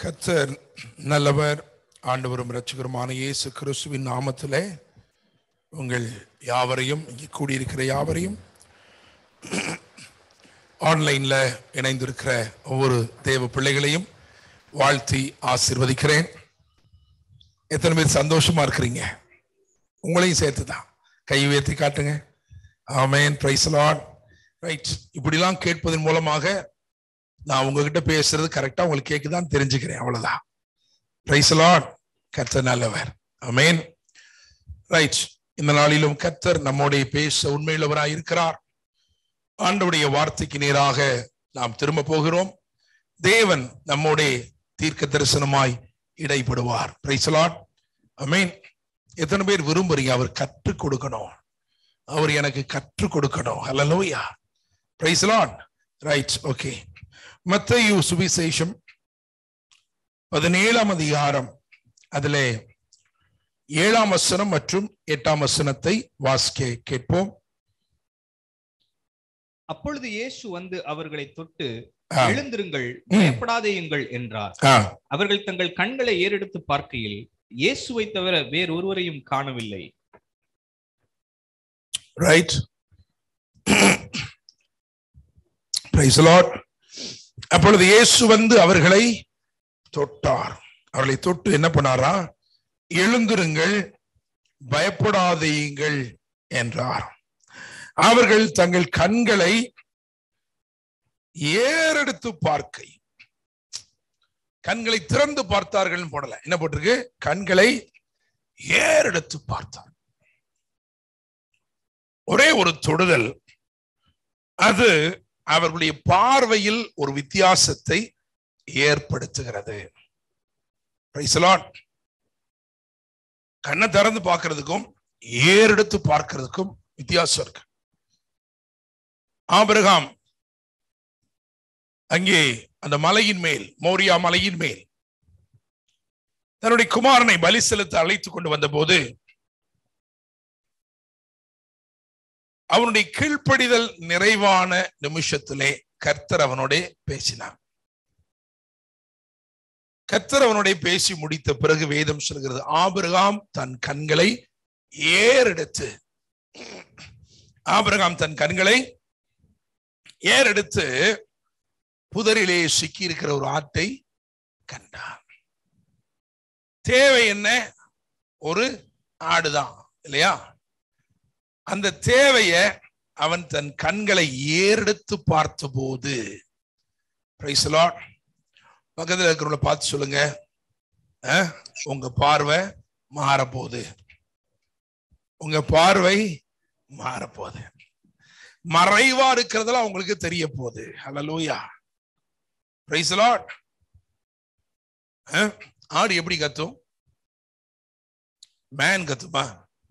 கர்த்தர் நல்லவர் ஆண்டவரும் இரட்சகருமான இயேசு கிறிஸ்துவின் நாமத்திலே உங்கள் யாவரையும் இங்கே கூடியிருக்கிற யாவரையும் ஆன்லைன்ல இணைந்திருக்கிற ஒவ்வொரு தேவ பிள்ளைகளையும் வாழ்த்தி ஆசிர்வதிக்கிறேன் எத்தனை பேர் சந்தோஷமா இருக்கிறீங்க உங்களையும் சேர்த்து தான் கை உயர்த்தி காட்டுங்க ஆமேன் பிரைஸ் லார்ட் ரைட் இப்படிலாம் கேட்பதன் மூலமாக நான் உங்ககிட்ட பேசுறது கரெக்டா உங்களுக்கு கேக்குதான்னு தெரிஞ்சுக்கிறேன் அவ்வளவுதான் பிரைஸ் லார்ட் கர்த்தர் நல்லவர் ஆமேன் ரைட் இந்த நாளிலும் கர்த்தர் நம்முடைய பேச உண்மையுள்ளவராய் இருக்கிறார் ஆண்டவுடைய வார்த்தைக்கு நேராக நாம் திரும்ப போகிறோம் தேவன் நம்முடைய தீர்க்க தரிசனமாய் இடைப்படுவார் பிரைஸ் லார்ட் ஆமேன் எத்தனை பேர் விரும்புறீங்க அவர் கற்றுக் கொடுக்கணும் அவர் எனக்கு கற்றுக் கொடுக்கணும் ஹalleluya பிரைஸ் லார்ட் ரைட் ஓகே மத்தேயு சுவிசேஷம் பதினேழாம் அதிகாரம் அதிலே ஏழாம் வசனம் மற்றும் எட்டாம் வசனத்தை வாசிக்க கேட்போம் அப்பொழுது இயேசு வந்து அவர்களை தொட்டு ஆ. எழுந்திருங்கள் ம். பயப்படாதேயுங்கள் என்றார் ஆ, அவர்கள் தங்கள் கண்களை ஏறெடுத்து பார்க்கையில் இயேசுவை தவிர வேறொருவரையும் காணவில்லை ரைட் பிரைஸ் லார்ட் அப்பொழுது இயேசு வந்து அவர்களை தொட்டார் அவர்களை தொட்டு என்ன பண்ணாரா எழுந்திருங்கள் பயப்படாதீங்கள் என்றார் அவர்கள் தங்கள் கண்களை ஏறெடுத்து பார்க்கை கண்களை திறந்து பார்த்தார்கள் போடல என்ன போட்டிருக்கு கண்களை ஏறெடுத்து பார்த்தார் ஒரே ஒரு தொடுதல் அது அவர்களுடைய பார்வையில் ஒரு வித்தியாசத்தை ஏற்படுத்துகிறது Praise the Lord. கண்ணை திறந்து பார்க்கிறதுக்கும் ஏறெடுத்து பார்க்கிறதுக்கும் வித்தியாசம் இருக்கு ஆபிரகாம் அங்கே அந்த மலையின் மேல் மோரியா மலையின் மேல் தன்னுடைய குமாரனை பலி செலுத்த அழைத்து கொண்டு வந்தபோது அவனுடைய கீழ்ப்படிதல் நிறைவான நிமிஷத்திலே கர்த்தர் அவனோட பேசினார் கர்த்தர் அவனோட பேசி முடித்த பிறகு வேதம் சொல்கிறது ஆபிரகாம் தன் கண்களை ஏறெடுத்து ஆபிரகாம் தன் கண்களை ஏறெடுத்து புதரிலே சிக்கி இருக்கிற ஒரு ஆட்டை கண்டான் தேவை என்ன ஒரு ஆடுதான் இல்லையா அந்த தேவைய அவன் தன் கண்களை ஏறெடுத்து பார்த்தபோது Praise the Lord. பக்கத்துல இருக்கிறவங்கள பார்த்து சொல்லுங்க அஹ், உங்க பார்வை மாறப்போகுது உங்க பார்வை மாறப்போகுது மறைவா இருக்கிறதெல்லாம் உங்களுக்கு தெரிய போகுது ஹalleluya Praise the Lord. அஹ், ஆடு எப்படி கத்தும் மேன் கத்துமா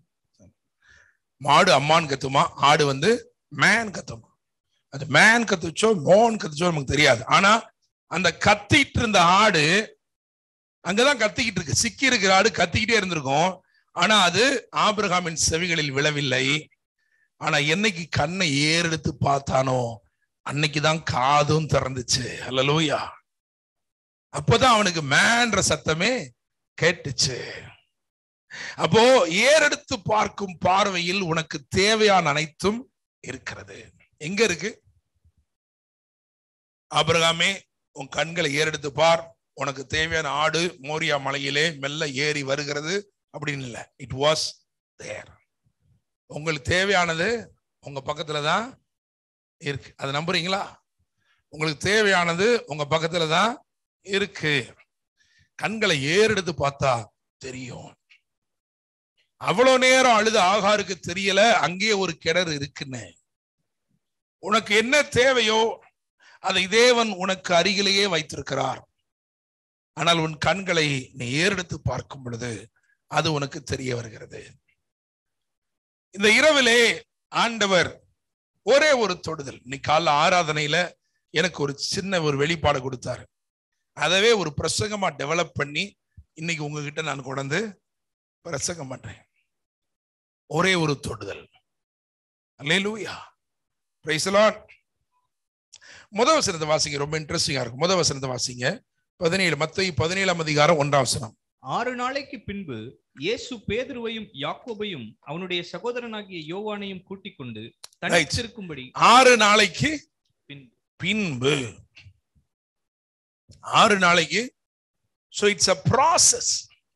மாடு அம்மான் கத்துமா ஆடு வந்து மேன் கத்துமா அது மேன் கத்துச்சோ மோன் கத்துச்சோ நமக்கு தெரியாது ஆனா அந்த கத்திட்டு இருந்த ஆடு அங்கதான் கத்திக்கிட்டு இருக்கு சிக்கி இருக்கிற ஆடு கத்திக்கிட்டே இருந்திருக்கும் ஆனா அது ஆபிரகாமின் செவிகளில் விழவில்லை ஆனா என்னைக்கு கண்ணை ஏறெடுத்து பார்த்தானோ அன்னைக்குதான் காதும் திறந்துச்சு அல்லலூயா அப்பதான் அவனுக்கு மேன்ற சத்தமே கேட்டுச்சு அப்போ ஏறெடுத்து பார்க்கும் பார்வையில் உனக்கு தேவையான அனைத்தும் இருக்கிறது எங்க இருக்கு ஆபிரகாமே உன் கண்களை ஏறெடுத்து பார் உனக்கு தேவையான ஆடு மோரியா மலையிலே மெல்ல ஏறி வருகிறது அப்படின்னு இல்லை இட் வாஸ் தேர் உங்களுக்கு தேவையானது உங்க பக்கத்துல தான் இருக்கு அதை நம்புறீங்களா உங்களுக்கு தேவையானது உங்க பக்கத்துல தான் இருக்கு கண்களை ஏறெடுத்து பார்த்தா தெரியும் அவ்வளவு நேரம் அழுது ஆகாருக்கு தெரியல அங்கே ஒரு கிணறு இருக்குன்னு உனக்கு என்ன தேவையோ அதை தேவன் உனக்கு அருகிலேயே வைத்திருக்கிறார் ஆனால் உன் கண்களை நீ ஏறெடுத்து பார்க்கும் பொழுது அது உனக்கு தெரிய வருகிறது இந்த இரவிலே ஆண்டவர் ஒரே ஒரு தொடுதல் இன்னைக்கு காலைல ஆராதனையில எனக்கு ஒரு சின்ன ஒரு வெளிப்பாடு கொடுத்தாரு அதவே ஒரு பிரசங்கமா டெவலப் பண்ணி இன்னைக்கு உங்ககிட்ட நான் கொண்டு பிரசங்கம் பண்றேன் ஒரே ஒரு தொடுதல் அல்லேலூயா பிரைஸ் லார்ட் முத வசனத்தை வாசிங்க ரொம்ப இன்ட்ரெஸ்டிங்கா இருக்கும் முத வசனத்தை வாசிங்க பதினேழு மத்திய பதினேழாம் அதிகாரம் ஒன்றாம் வசனம் ஆறு நாளைக்கு பின்பு இயேசு பேதுருவையும் யாக்கோபையும் அவனுடைய சகோதரனாகிய யோவானையும் கூட்டிக் கொண்டு தனித்திருக்கும்படி ஆறு நாளைக்கு பின்பு பின்பு ஆறு நாளைக்கு சோ இட்ஸ் அ ப்ராசஸ்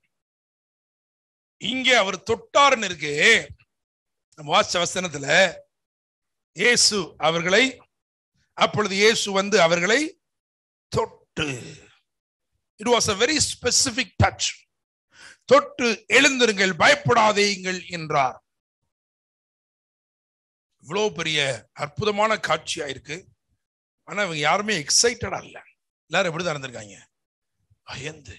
இங்கே அவர் தொட்டார்னு இருக்கு நம்ம வாசிச்ச வசனத்துல இயேசு அவர்களை அப்பொழுது இயேசு வந்து அவர்களை தொட்டு it was a very specific touch தொட்டு எழுந்திருங்கள் பயப்படாதீங்கள் என்றார் இவ்வளவு பெரிய அற்புதமான காட்சியா இருக்கு ஆனா இவங்க யாருமே எக்ஸைட்டடா இல்ல எல்லாரும் எப்படிதான் இருந்திருக்காங்க பயந்து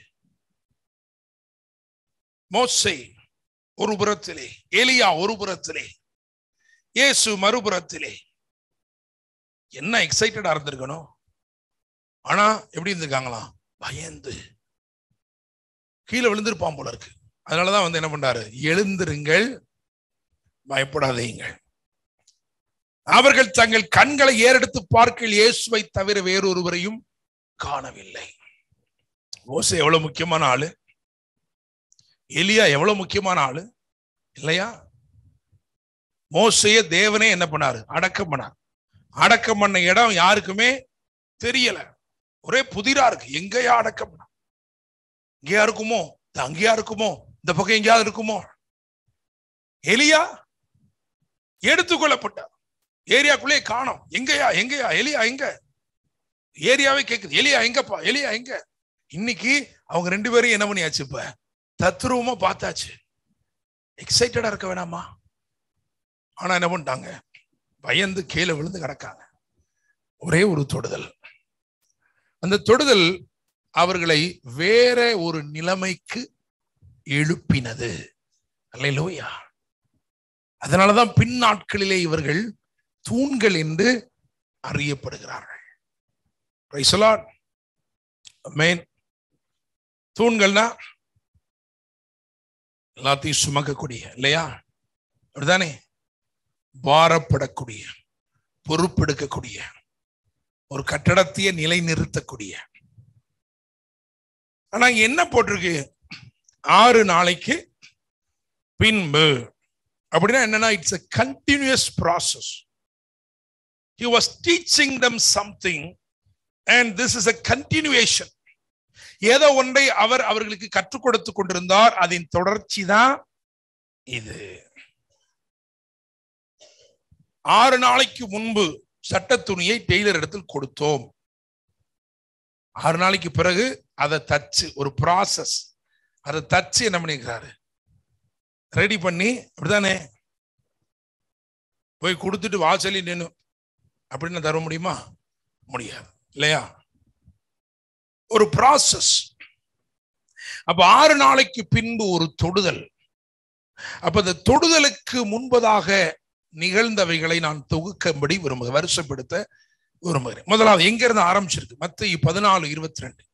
மோசே ஒரு புறத்திலே எலியா ஒரு புறத்திலே இயேசு மறுபுறத்திலே என்ன எக்ஸைட்டடா இருந்திருக்கணும் ஆனா எப்படி இருந்திருக்காங்களாம் பயந்து கீழே விழுந்திருப்பான் போல இருக்கு அதனாலதான் வந்து என்ன பண்றாரு எழுந்திருங்கள் பயப்படாதீங்கள் அவர்கள் தங்கள் கண்களை ஏறெடுத்து பார்க்கல் இயேசுவை தவிர வேறொருவரையும் காணவில்லை மோசே எவ்வளவு முக்கியமான ஆளு எலியா எவ்வளவு முக்கியமான ஆளு இல்லையா மோசைய தேவனே என்ன பண்ணாரு அடக்கம் பண்ணார் அடக்கம் பண்ண இடம் யாருக்குமே தெரியல ஒரே புதிரா இருக்கு எங்கேயா அடக்கம் பண்ண இங்கேயா இருக்குமோ இது அங்கேயா இருக்குமோ இந்த பக்கம் எங்கேயாவது இருக்குமோ எலியா எடுத்துக்கொள்ளப்பட்டார் ஏரியாக்குள்ளே காணோம் எங்கயா எங்கயா எலியா எங்க ஏரியாவே கேக்குது எலியா எங்கப்பா எலியா எங்க இன்னைக்கு அவங்க ரெண்டு பேரும் என்ன பண்ணியாச்சு இப்ப தத்ரூபமா பார்த்தாச்சு எக்ஸைட்டடா இருக்க வேணாமா ஆனா என்ன பண்ணிட்டாங்க பயந்து கீழே விழுந்து கிடக்காங்க ஒரே ஒரு தொடுதல் அந்த தொடுதல் அவர்களை வேற ஒரு நிலைமைக்கு எழுப்பினது அல்லையிலோயா அதனாலதான் பின் நாட்களிலே இவர்கள் தூண்கள் என்று அறியப்படுகிறார்கள் Praise the Lord. Amen. தூண்கள்னா எல்லாத்தையும் சுமக்கக்கூடிய இல்லையா அப்படிதானே பாரப்படக்கூடிய பொறுப்பெடுக்கக்கூடிய ஒரு கட்டடத்தையே நிலை நிறுத்தக்கூடிய ஆனா இங்க என்ன போட்டிருக்கு ஆறு நாளைக்கு பின்பு அப்படின்னா என்னன்னா it's a continues process he was teaching them something and this is a continuation ஏதோ ஒன்றை அவர் அவர்களுக்கு கற்றுக் கொடுத்து கொண்டிருந்தார் அதன் தொடர்ச்சி தான் இது ஆறு நாளைக்கு முன்பு சட்ட துணியை டெய்லர் இடத்தில் கொடுத்தோம் ஆறு நாளைக்கு பிறகு அதை தச்சு ஒரு ப்ராசஸ் அதை தச்சு என்ன பண்ணிக்கிறாரு ரெடி பண்ணி அப்படிதானே போய் கொடுத்துட்டு வாசலி நின்னு அப்படின்னு தர முடியுமா முடியாது இல்லையா ஒரு ப்ராசஸ் அப்ப ஆறு நாளைக்கு பின்பு ஒரு தொடுதல் அப்ப இந்த தொடுதலுக்கு முன்பதாக நிகழ்ந்தவைகளை நான் தொகுக்கும்படி விரும்புகிறேன் வருஷப்படுத்த விரும்புகிறேன் முதலாவது எங்க இருந்து ஆரம்பிச்சிருக்கு மத்திய பதினாலு இருபத்தி ரெண்டு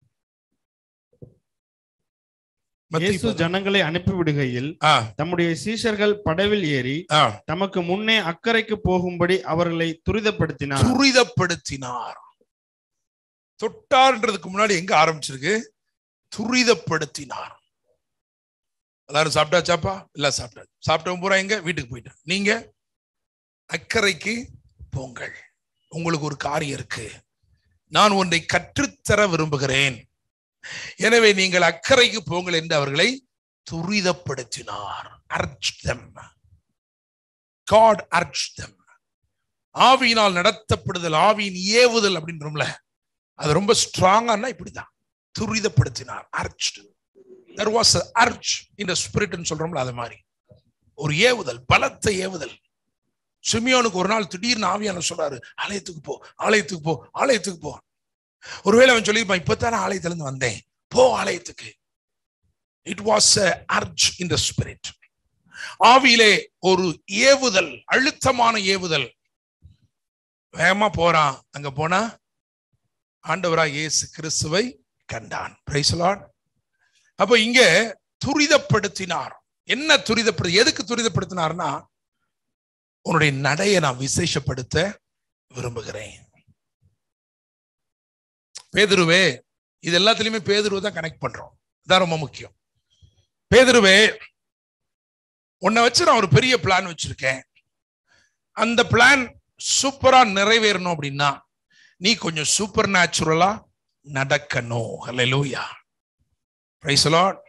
இயேசு ஜனங்களை அனுப்பிவிடுகையில் ஆ தம்முடைய சீஷர்கள் படவில் ஏறி ஆ தமக்கு முன்னே அக்கறைக்கு போகும்படி அவர்களை துரிதப்படுத்தினார் துரிதப்படுத்தினார் தொட்டார்ன்றதுக்கு முன்னாடி எங்க ஆரம்பிச்சிருக்கு துரிதப்படுத்தினார் எல்லாரும் சாப்பிட்டாச்சாப்பா இல்ல சாப்பிட்டாச்சு சாப்பிட்டவங்க பூரா எங்க வீட்டுக்கு போயிட்டேன் நீங்க அக்கறைக்கு போங்கள் உங்களுக்கு ஒரு காரியம் இருக்கு நான் ஒன்றை கற்றுத்தர விரும்புகிறேன் எனவே நீங்கள் அக்கறைக்கு போங்கள் என்று அவர்களை துரிதப்படுத்தினார் urged them God urged them ஆவியினால் நடத்தப்படுதல் ஆவியின் ஏவுதல் அப்படின்றோம்ல அது ரொம்ப ஸ்ட்ராங்கானா இப்படிதான் துரிதப்படுத்தினார் அர்ச்டு தெர் வாஸ் அர்ச் இந்த ஸ்பிரிட்னு சொல்றோம்ல அது மாதிரி ஒரு ஏவுதல் பலத்த ஏவுதல் சிமியோனுக்கு ஒரு நாள் திடீர்னு ஆவியான சொல்றாரு ஆலயத்துக்கு போ ஆலயத்துக்கு போ ஆலயத்துக்கு போ ஒருவேளை அவன் சொல்லியிருப்பான் இப்பத்தானே ஆலயத்துல இருந்து வந்தேன் போ ஆலயத்துக்கு it was urge in the spirit ஆவியிலே ஒரு ஏவுதல் அழுத்தமான ஏவுதல் வேகமா போறான் அங்க போனா ஆண்டவரா இயேசு கிறிஸ்துவை கண்டான் Praise the Lord. அப்ப இங்க துரிதப்படுத்தினார் என்ன துரிதப்படு எதுக்கு துரிதப்படுத்தினார்னா உன்னுடைய நடையை நான் விசேஷப்படுத்த விரும்புகிறேன் பேதுருவே இது எல்லாத்துலயுமே பேதுருவை தான் கனெக்ட் பண்றோம் இதான் ரொம்ப முக்கியம் பேதுருவே உன்னை வச்சு நான் ஒரு பெரிய பிளான் வச்சிருக்கேன் அந்த பிளான் சூப்பரா நிறைவேறணும் அப்படின்னா நீ கொஞ்சம் சூப்பர் நேச்சுரலா நடக்கணும் ஹalleluya பிரைஸ் லார்ட்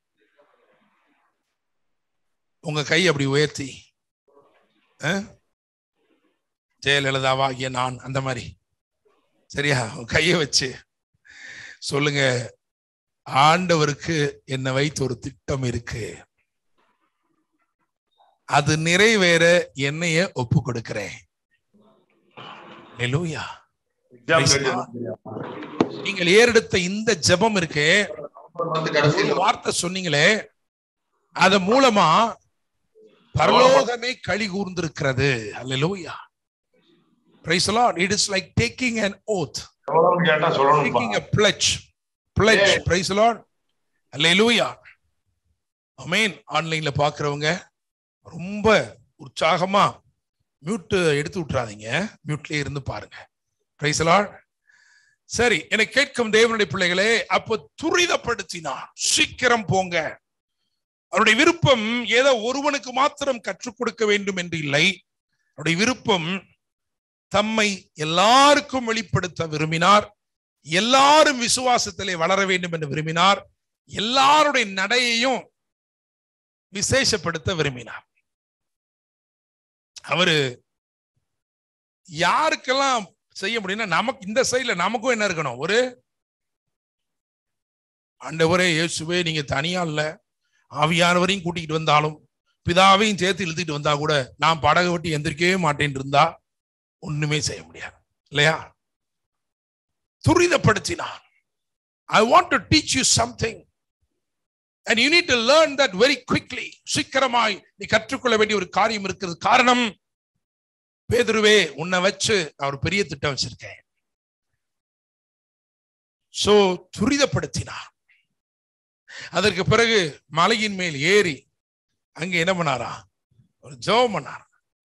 உங்க கை அப்படி உயர்த்தி அஹ்? ஜெயலலிதாவாகிய நான் அந்த மாதிரி சரியா உங்க கையை வச்சு சொல்லுங்க ஆண்டவருக்கு என்னை வைத்து ஒரு திட்டம் இருக்கு அது நிறைவேற என்னைய ஒப்பு கொடுக்கிறேன் ஹalleluya Praise the Lord. நீங்கள் ஏறெடுத்த இந்த ஜெபம் இருக்கே ஒரு வார்த்தை சொன்னீங்களே அது மூலமா பரலோகமே களி கூர்ந்திருக்கிறது அல்லேலூயா praise Lord it is like taking an oath சொல்லணும்னு கேட்டா சொல்லணும்பா taking a pledge pledge Yes. praise the lord அல்லேலூயா அமேன் ஆன்லைன்ல பாக்குறவங்க ரொம்ப உற்சாகமா மியூட் எடுத்து விட்டுறாதீங்க மியூட்லயே இருந்து பாருங்க பிரைஸ் லார்ட் சரி என்னை கேட்கும் தேவனுடைய பிள்ளைகளே அப்ப துரிதப்படுத்தினார் சீக்கிரம் போங்க அவருடைய விருப்பம் ஏதோ ஒருவனுக்கு மாத்திரம் கற்றுக் கொடுக்க வேண்டும் என்று இல்லை அவருடைய விருப்பம் தம்மை எல்லாருக்கும் வெளிப்படுத்த விரும்பினார் எல்லாரும் விசுவாசத்திலே வளர வேண்டும் என்று விரும்பினார் எல்லாருடைய நடையையும் விசேஷப்படுத்த விரும்பினார் அவரு யாருக்கெல்லாம் செய்ய முடியும்னா நமக்கு இந்த சைடுல நமக்கும் என்ன இருக்கணும் ஒரு ஆண்டவரே இயேசுவே நீங்க தனியா இல்ல ஆவியானவரையும் கூட்டிக்கிட்டு வந்தாலும் பிதாவையும் சேர்த்து இழுத்துட்டு வந்தா கூட நான் படகு விட்டு எந்திரிக்கவே மாட்டேன் இருந்தா ஒண்ணுமே செய்ய முடியாது இல்லையா துரிதப்படுத்தினான் I want to teach you something and you need to learn that very quickly சீக்கிரமாய் நீ கற்றுக்கொள்ள வேண்டிய ஒரு காரியம் இருக்கிறது காரணம் பேதுருவே உன்னை வச்சு நான் ஒரு பெரிய திட்டம் வச்சிருக்கேன் சோ துரிதப்படுத்தினார் அதற்கு பிறகு மலையின் மேல் ஏறி அங்க என்ன பண்ணாரா ஒரு ஜெபம் பண்ணார்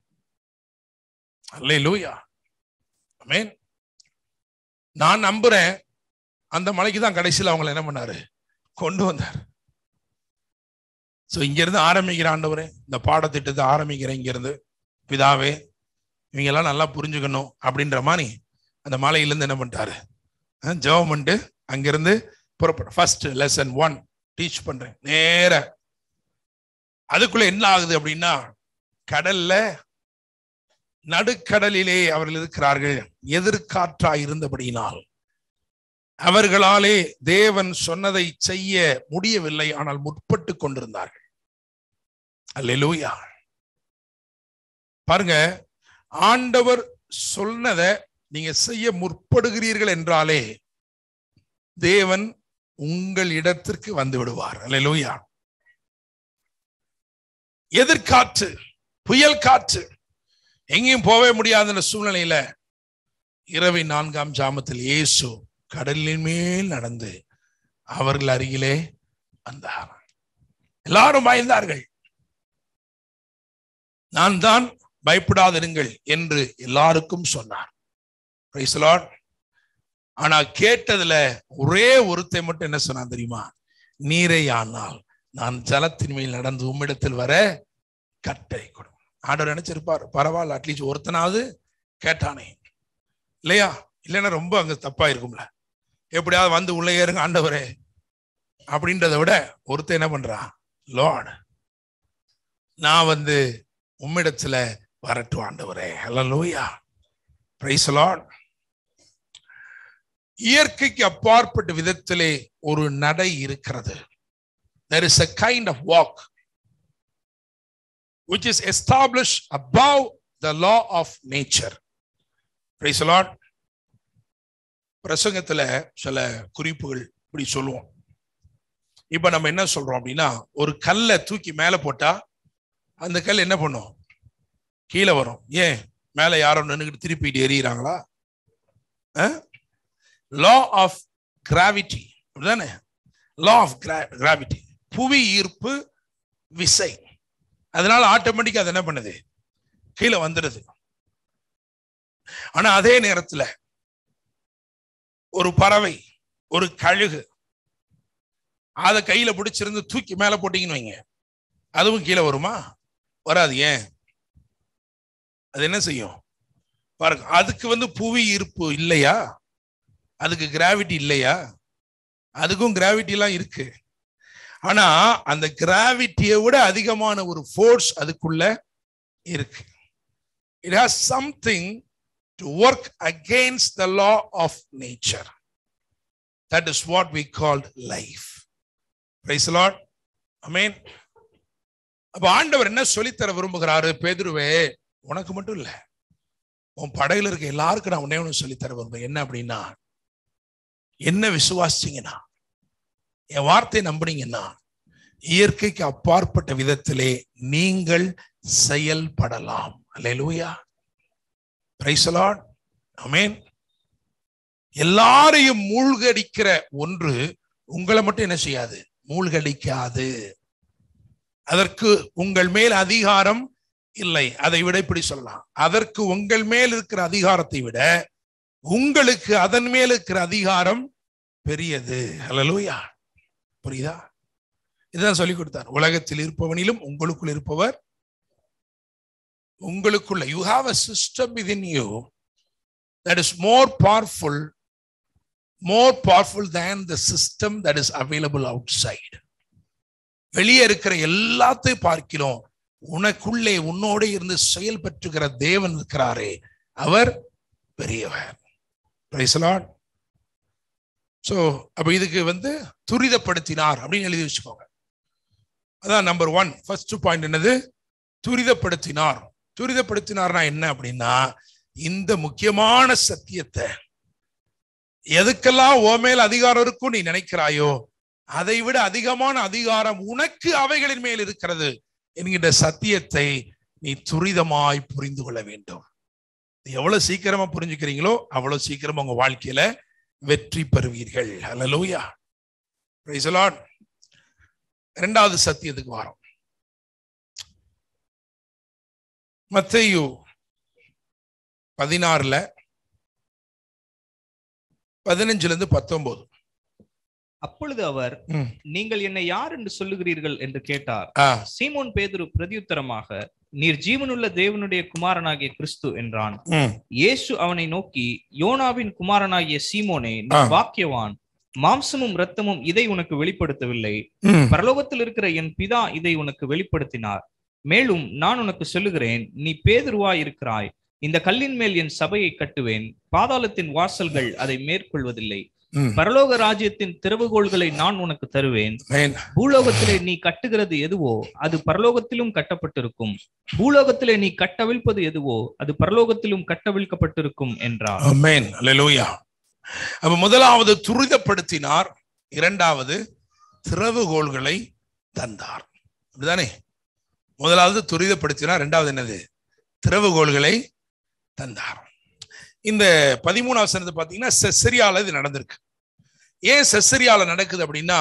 அல்லே லூயா அமேன் நான் நம்புறேன் அந்த மலைக்கு தான் கடைசியில் அவங்களை என்ன பண்ணாரு கொண்டு வந்தார் சோ இங்க இருந்து ஆரம்பிக்கிற ஆண்டவரே இந்த பாடத்திட்டத்தை ஆரம்பிக்கிறேன் இங்க இருந்து பிதாவே இவங்க எல்லாம் நல்லா புரிஞ்சுக்கணும் அப்படின்ற மாதிரி அந்த மலையிலேருந்து என்ன பண்ணிட்டாரு அஹ் ஜெபம் பண்ணிட்டு அங்கிருந்து புறப்பட ஃபர்ஸ்ட் லெசன் ஒன் டீச் பண்றேன் நேர அதுக்குள்ள என்ன ஆகுது அப்படின்னா கடல்ல நடுக்கடலிலே அவர்கள் இருக்கிறார்கள் எதிர்காற்றா இருந்தபடியினால் அவர்களாலே தேவன் சொன்னதை செய்ய முடியவில்லை ஆனால் முற்பட்டு கொண்டிருந்தார்கள் அல்லேலூயா பாருங்க ஆண்டவர் சொன்னதை நீங்க செய்ய முற்படுகிறீர்கள் என்றாலே தேவன் உங்கள் இடத்திற்கு வந்து விடுவார் அல்லேலூயா எதிர்காற்று புயல் காற்று எங்கேயும் போகவே முடியாத சூழ்நிலையில இரவின் நான்காம் ஜாமத்தில் இயேசு கடலின் மேல் நடந்து அவர்கள் அருகிலே வந்தார் எல்லாரும் பயந்தார்கள் நான் தான் பயப்படாதிருங்கள் என்று எல்லாருக்கும் சொன்னார் Praise the Lord. ஆனா கேட்டதுல ஒரே ஒருத்தை மட்டும் என்ன சொன்னான் தெரியுமா நீரை ஆனால் நான் ஜலத்தின் மேல் நடந்து உம்மிடத்தில் வர கட்டளை கொடு ஆண்டவர் நினைச்சிருப்பார் பரவாயில்ல அட்லீஸ்ட் ஒருத்தனாவது கேட்டானே இல்லையா இல்லைன்னா ரொம்ப அங்க தப்பா இருக்கும்ல எப்படியாவது வந்து உள்ள ஏறுங்க ஆண்டவரே அப்படின்றத விட ஒருத்தன் என்ன பண்றான் லார்ட் நான் வந்து உம்மிடத்துல வரட்டும் ஆண்டவரே ஹalleluya praise the lord இயற்கைக்கு அப்பாற்பட்ட விதத்திலே ஒரு நடை இருக்கிறது there is a kind of walk which is established above the law of nature praise the lord பிரசங்கத்துல சில குறிப்புகள் இப்படி சொல்லுவோம் இப்ப நம்ம என்ன சொல்றோம் அப்படின்னா ஒரு கல்லை தூக்கி மேல போட்டா அந்த கல் என்ன பண்ணும் கீழே வரும் ஏன் மேல யாரோ நின்றுக்கிட்டு திருப்பிட்டு எறிகிறாங்களா லா ஆஃப் கிராவிட்டி அப்படிதானே லா ஆஃப் கிராவிட்டி புவி ஈர்ப்பு விசை அதனால ஆட்டோமேட்டிக்கா அது என்ன பண்ணுது கீழே வந்துடுது ஆனா அதே நேரத்துல ஒரு பறவை ஒரு கழுகு அதை கையில பிடிச்சிருந்து தூக்கி மேல போட்டீங்கன்னு வைங்க அதுவும் கீழே வருமா வராது ஏன் அது என்ன செய்யும் பாருங்க அதுக்கு வந்து புவி ஈர்ப்பு இல்லையா அதுக்கு கிராவிட்டி இல்லையா அதுக்கும் கிராவிட்டி எல்லாம் இருக்கு ஆனா அந்த கிராவிட்டியை விட அதிகமான ஒரு ஃபோர்ஸ் அதுக்குள்ள இருக்கு it has something to work against the law of nature that is what we called life praise Lord அமேன் அப்ப ஆண்டவர் என்ன சொல்லித்தர விரும்புகிறாரு பேதுருவே உனக்கு மட்டும் இல்ல உன் படையில இருக்க எல்லாருக்கும் நான் உன்னே ஒன்று சொல்லித்தர விரும்புறேன் என்ன அப்படின்னா என்ன விசுவாசிங்கன்னா என் வார்த்தையை நம்புனீங்கன்னா இயற்கைக்கு அப்பாற்பட்ட விதத்திலே நீங்கள் செயல்படலாம் அல்லேலூயா பிரைஸ் லார்ட் அமேன் எல்லாரையும் மூழ்கடிக்கிற ஒன்று உங்களை மட்டும் என்ன செய்யாது மூழ்கடிக்காது அதற்கு உங்கள் மேல் அதிகாரம் இல்லை அதை விட இப்படி சொல்லலாம் அதற்கு உங்கள் மேல் இருக்கிற அதிகாரத்தை விட உங்களுக்கு அதன் மேல் இருக்கிற அதிகாரம் பெரியது ஹalleluya புரியுதா இதுதான் சொல்லி கொடுத்தார் உலகத்தில் இருப்பவனிலும் உங்களுக்குள் இருப்பவர் உங்களுக்குள்ள you have a system within you that is more powerful more powerful than the system that is available outside வெளியே இருக்கிற எல்லாத்தையும் பார்க்கிறோம் உனக்குள்ளே உன்னோட இருந்து செயல்பற்றுகிற தேவன் இருக்கிறாரே அவர் பெரியவர் ஸோ அப்ப இதுக்கு வந்து துரிதப்படுத்தினார் அப்படின்னு எழுதி வச்சுக்கோங்க அதான் நம்பர் ஒன் ஃபர்ஸ்ட் பாயிண்ட் என்னது துரிதப்படுத்தினார் துரிதப்படுத்தினார்னா என்ன அப்படின்னா இந்த முக்கியமான சத்தியத்தை எதுக்கெல்லாம் ஓ மேல் அதிகாரம் இருக்கும் நீ நினைக்கிறாயோ அதை விட அதிகமான அதிகாரம் உனக்கு அவைகளின் மேல் இருக்கிறது என்கின்ற சத்தியத்தை நீ துரிதமாய் புரிந்து கொள்ள வேண்டும் எவ்வளவு சீக்கிரமா புரிஞ்சுக்கிறீங்களோ அவ்வளவு சீக்கிரமா உங்க வாழ்க்கையில வெற்றி பெறுவீர்கள் ஹalleluya praise the lord இரண்டாவது சத்தியத்துக்கு வரோம் மத்தேயு பதினாறுல பதினஞ்சுல இருந்து பத்தொன்பது அப்பொழுது அவர் ம். நீங்கள் என்னை யார் என்று சொல்லுகிறீர்கள் என்று கேட்டார் ஆ, சீமோன் பேதுரு பிரதியுத்தரமாக நீர் ஜீவனுள்ள தேவனுடைய குமாரனாகிய கிறிஸ்து என்றான் ம், இயேசு அவனை நோக்கி யோனாவின் குமாரனாகிய சீமோனே நீ ஆ. வாக்கியவான் மாம்சமும் இரத்தமும் இதை உனக்கு வெளிப்படுத்தவில்லை ம். பரலோகத்தில் இருக்கிற என் பிதா இதை உனக்கு வெளிப்படுத்தினார் மேலும் நான் உனக்கு சொல்லுகிறேன் நீ பேதுருவாய் இருக்கிறாய் இந்த கல்லின் மேல் என் சபையை கட்டுவேன் பாதாளத்தின் வாசல்கள் அதை மேற்கொள்வதில்லை ம். பரலோக ராஜ்யத்தின் திறவுகோள்களை நான் உனக்கு தருவேன் Amen. பூலோகத்திலே நீ கட்டுகிறது எதுவோ அது பரலோகத்திலும் கட்டப்பட்டிருக்கும் பூலோகத்திலே நீ கட்டவிழ்ப்பது எதுவோ அது பரலோகத்திலும் கட்டவிழ்க்கப்பட்டிருக்கும் என்றார் Amen. Hallelujah. அப்ப முதலாவது துரிதப்படுத்தினார் இரண்டாவது திறவுகோள்களை தந்தார் அப்படிதானே முதலாவது துரிதப்படுத்தினார் இரண்டாவது என்னது திறவுகோள்களை தந்தார் இந்த பதிமூணாவது வசனத்தை பார்த்தீங்கன்னா செசரியால இது நடந்திருக்கு ஏன் செசரியால நடக்குது அப்படின்னா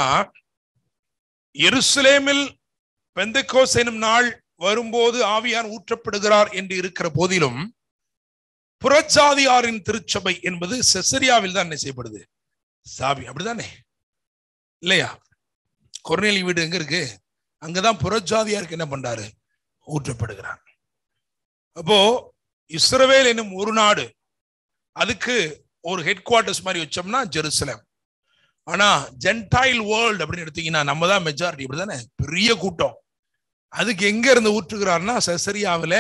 எருசலேமில் பெந்தகோஸ் எனும் நாள் வரும்போது ஆவியார் ஊற்றப்படுகிறார் என்று இருக்கிற போதிலும் புறச்சாதியாரின் திருச்சபை என்பது செசரியாவில் தான் என்ன செய்யப்படுது சாபி அப்படிதானே இல்லையா கொர்நேலி வீடு எங்க இருக்கு அங்கதான் புறஜாதியாருக்கு என்ன பண்றாரு ஊற்றப்படுகிறார் அப்போ இஸ்ரவேல் என்னும் ஒரு நாடு அதுக்கு ஒரு ஹெட் குவார்டர்ஸ் மாதிரி வச்சோம்னா ஜெருசலம் ஆனா ஜென்டைல் வேர்ல்டு அப்படின்னு எடுத்தீங்கன்னா நம்ம தான் மெஜாரிட்டி இப்படிதானே பெரிய கூட்டம் அதுக்கு எங்க இருந்து ஊற்றுகிறார்னா செசரியாவில்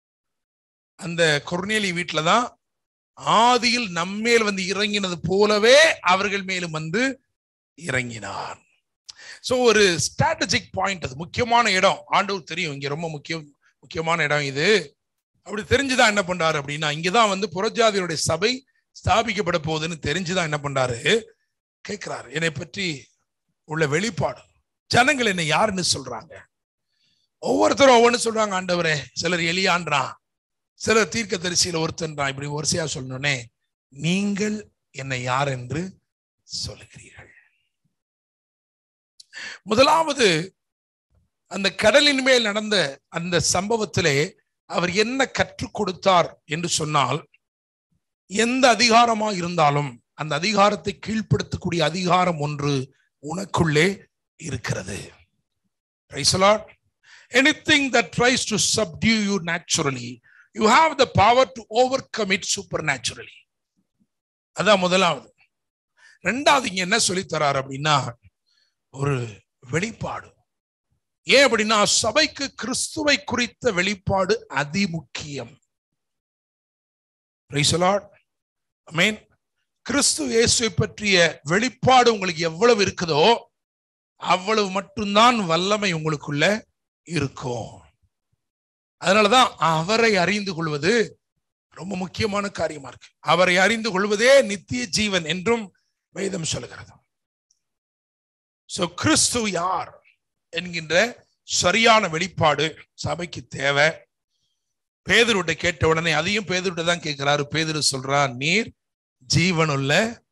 அந்த கொர்நேலி வீட்டில தான் ஆதியில் நம்மேல் வந்து இறங்கினது போலவே அவர்கள் மேலும் வந்து இறங்கினார் சோ ஒரு ஸ்ட்ராட்டஜிக் பாயிண்ட் அது முக்கியமான இடம் ஆண்டவர் தெரியும் இங்க ரொம்ப முக்கியம் முக்கியமான இடம் இது அப்படி தெரிஞ்சுதான் என்ன பண்றாரு அப்படின்னா இங்கதான் வந்து புறஜாதியுடைய சபை ஸ்தாபிக்கப்பட போகுதுன்னு தெரிஞ்சுதான் என்ன பண்றாரு கேட்கிறாரு என்னை பற்றி உள்ள வெளிப்பாடு ஜனங்கள் என்ன யாருன்னு சொல்றாங்க ஒவ்வொருத்தரும் ஒவ்வொன்னு சொல்றாங்க ஆண்டவரே சிலர் எலியான்றான் சிலர் தீர்க்க தரிசியில ஒருத்தன்றான் இப்படி வரிசையா சொல்லணுனே நீங்கள் என்னை யார் என்று சொல்லுகிறீர்கள் முதலாவது அந்த கடலின் மேல் நடந்த அந்த சம்பவத்திலே அவர் என்ன கற்றுக் கொடுத்தார் என்று சொன்னால் எந்த அதிகாரமா இருந்தாலும் அந்த அதிகாரத்தை கீழ்ப்படுத்தக்கூடிய அதிகாரம் ஒன்று உனக்குள்ளே இருக்கிறது Praise the Lord. Anything that tries to subdue you naturally, you have the power to overcome it supernaturally. அதான் முதலாவது ரெண்டாவது இங்க என்ன சொல்லித் தரார் அப்படின்னா ஒரு வெளிப்பாடு ஏன் அப்படின்னா சபைக்கு கிறிஸ்துவை குறித்த வெளிப்பாடு அதிமுக்கியம் Praise the Lord. Amen. கிறிஸ்து இயேசுவை பற்றிய வெளிப்பாடு உங்களுக்கு எவ்வளவு இருக்குதோ அவ்வளவு மட்டும்தான் வல்லமை உங்களுக்குள்ள இருக்கும் அதனாலதான் அவரை அறிந்து கொள்வது ரொம்ப முக்கியமான காரியமா இருக்கு அவரை அறிந்து கொள்வதே நித்திய ஜீவன் என்றும் வேதம் சொல்கிறது சோ கிறிஸ்து யார் என்கின்ற சரியான வெளிப்பாடு சபைக்கு தேவை பேதருட்ட கேட்ட உடனே அதையும் பேதருட்ட தான் கேட்கிறாரு பேதரு சொல்றார் நீர் ஜீவனுள்ள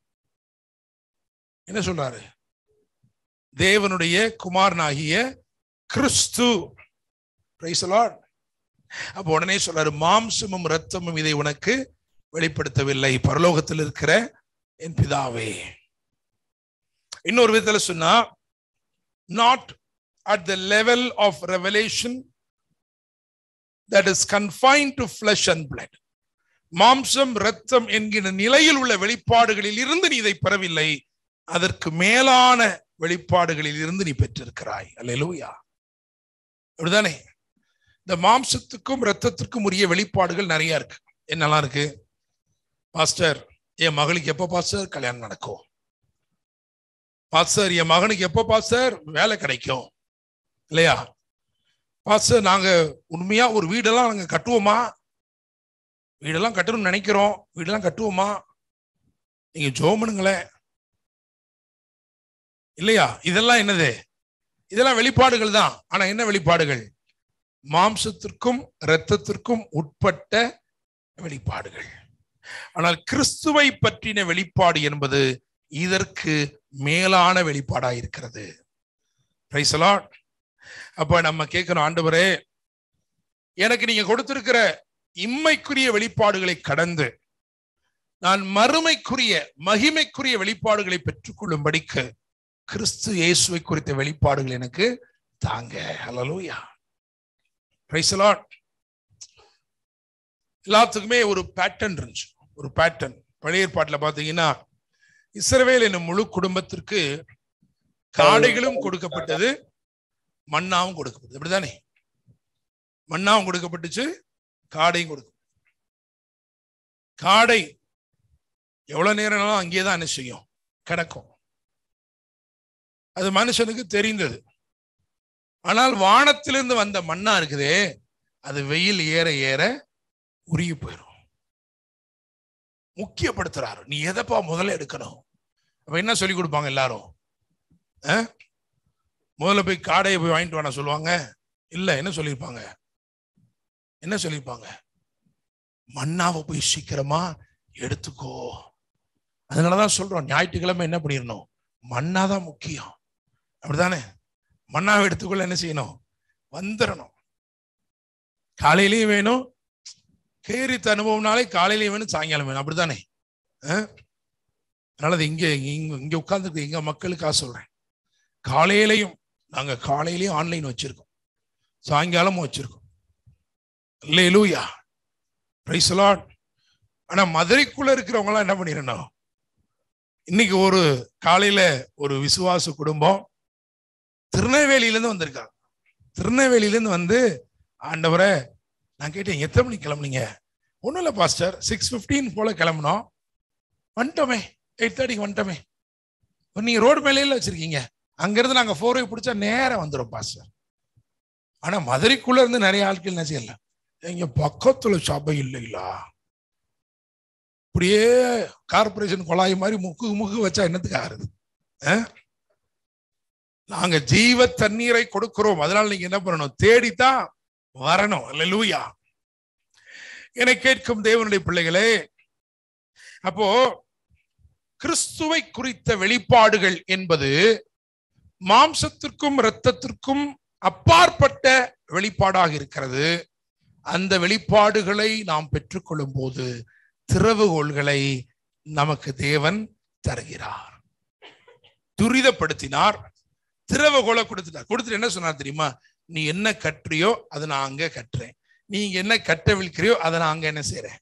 என்ன சொல்றாரு தேவனுடைய குமாரனாகிய கிறிஸ்து Praise the Lord. அப்ப உடனே சொல்றாரு மாம்சமும் இரத்தமும் இதை உனக்கு வெளிப்படுத்தவில்லை பரலோகத்தில் இருக்கிற என் பிதாவே இன்னொரு விதத்துல சொன்னா not at the level of revelation that is confine to flesh and blood மாம்சம் இரத்தம் என்கிற நிலையில் உள்ள வெளிப்பாடுகளில் இருந்து நீ இதை பெறவில்லை அதற்கு மேலான வெளிப்பாடுகளில் இருந்து நீ பெற்றிருக்கிறாய் அல்லேலூயா அப்படிதானே இந்த மாம்சத்துக்கும் இரத்தத்துக்கும் உரிய வெளிப்பாடுகள் நிறைய இருக்கு என்னெல்லாம் இருக்கு பாஸ்டர் என் மகளுக்கு எப்போ பாஸ்டர் கல்யாணம் நடக்கும் பாஸ்டர் என் மகனுக்கு எப்போ பாஸ்டர் வேலை கிடைக்கும் இல்லையா பாஸ்டர் நாங்க உண்மையா ஒரு வீடெல்லாம் நாங்க கட்டுவோமா வீடெல்லாம் கட்டணும்னு நினைக்கிறோம் வீடெல்லாம் கட்டுவோமா நீங்க ஜோமனுங்களேன் இல்லையா இதெல்லாம் என்னது இதெல்லாம் வெளிப்பாடுகள் தான் ஆனா என்ன வெளிப்பாடுகள் மாம்சத்திற்கும் இரத்தத்திற்கும் உட்பட்ட வெளிப்பாடுகள் ஆனால் கிறிஸ்துவை பற்றின வெளிப்பாடு என்பது இதற்கு மேலான வெளிப்பாடாக இருக்கிறது Praise the Lord. அப்ப நம்ம கேட்கிறோம் ஆண்டவரே எனக்கு நீங்க கொடுத்திருக்கிற இம்மைக்குரிய வெளிப்பாடுகளை கடந்து நான் மறுமைக்குரிய மகிமைக்குரிய வெளிப்பாடுகளை பெற்றுக்கொள்ளும்படிக்கு கிறிஸ்து இயேசுவை குறித்த வெளிப்பாடுகள் எனக்கு தாங்க ஹalleluya பிரைஸ் லார்ட் எல்லாத்துக்குமே ஒரு பேட்டர்ன் இருந்துச்சு ஒரு பேட்டர்ன் பழைய ஏற்பாட்டில் பார்த்தீங்கன்னா இஸ்ரவேல் என்னும் முழு குடும்பத்திற்கு காடைகளும் கொடுக்கப்பட்டது மண்ணாவும் கொடுக்கப்பட்டது அப்படிதானே மண்ணாவும் கொடுக்கப்பட்டுச்சு காடையும் கொடுக்க காடை எவ்வளவு நேரம்னாலும் அங்கேயே தான் என்ன செய்யும் கிடக்கும் அது மனுஷனுக்கு தெரிந்தது ஆனால் வானத்திலிருந்து வந்த மண்ணா இருக்குதே அது வெயில் ஏற ஏற உருகி போயிடும் முக்கியப்படுத்துறாரு நீ எதப்பா முதல்ல எடுக்கணும் அப்ப என்ன சொல்லி கொடுப்பாங்க எல்லாரும் அஹ்? முதல்ல போய் காடையை போய் வாங்கிட்டு வாங்க சொல்லுவாங்க இல்ல என்ன சொல்லியிருப்பாங்க என்ன சொல்லியிருப்பாங்க மண்ணாவை போய் சீக்கிரமா எடுத்துக்கோ அதனாலதான் சொல்றோம் ஞாயிற்றுக்கிழமை என்ன பண்ணிடணும் மண்ணாதான் முக்கியம் அப்படிதானே மண்ணாவை எடுத்துக்கொள்ள என்ன செய்யணும் வந்துடணும் காலையிலயும் வேணும் கேரித்த அனுபவம்னாலே காலையிலயும் வேணும் சாயங்காலம் வேணும் அப்படித்தானே அஹ்? அதனால அது இங்க இங்க இங்க உட்கார்ந்து எங்க மக்களுக்காக சொல்றேன் காலையிலையும் நாங்க காலையிலயும் ஆன்லைன் வச்சிருக்கோம் சாயங்காலமும் வச்சிருக்கோம் இல்லையே லூயா பிரைஸ் லார்ட் ஆனா மதுரைக்குள்ள இருக்கிறவங்க எல்லாம் என்ன பண்ணிடணும் இன்னைக்கு ஒரு காலையில ஒரு விசுவாச குடும்பம் திருநெல்வேலியிலேருந்து வந்திருக்காங்க திருநெல்வேலியிலேருந்து வந்து ஆண்டவரை நான் கேட்டேன் எத்தனை மணிக்கு கிளம்புனீங்க ஒன்றும் இல்லை பாஸ்டர் சிக்ஸ் ஃபிஃப்டீன் போல கிளம்புனோம் வந்துட்டோமே எயிட் தேர்ட்டிக்கு வந்துட்டோமே நீங்க ரோடு மேலேல வச்சிருக்கீங்க அங்கிருந்து நாங்க ஃபோர் பிடிச்சா நேரம் வந்துடும் பாஸ்டர் ஆனா மதுரைக்குள்ள இருந்து நிறைய ஆட்கள் என்ன செய்யல எங்க பக்கத்துல சபை இல்லைங்களா இப்படியே கார்பரேஷன் குழாய் மாதிரி முக்கு முக்கு வச்சா என்னத்துக்கு ஆறுது அஹ்? நாங்க ஜீவ தண்ணீரை கொடுக்கிறோம் அதனால நீங்க என்ன பண்ணணும் தேடித்தான் வரணும் அல்லேலூயா என கேட்கும் தேவனுடைய பிள்ளைகளே அப்போ கிறிஸ்துவை குறித்த வெளிப்பாடுகள் என்பது மாம்சத்திற்கும் இரத்தத்திற்கும் அப்பாற்பட்ட வெளிப்பாடாக இருக்கிறது அந்த வெளிப்பாடுகளை நாம் பெற்றுக்கொள்ளும் போது திறவுகோள்களை நமக்கு தேவன் தருகிறார் துரிதப்படுத்தினார் திரவகோலை கொடுத்துட்டார் கொடுத்துட்டு என்ன சொன்னார் தெரியுமா நீ என்ன கட்டுறியோ அதை நான் அங்க கட்டுறேன் நீங்க என்ன கட்டவிழ்க்கிறியோ அதை நான் அங்க என்ன செய்றேன்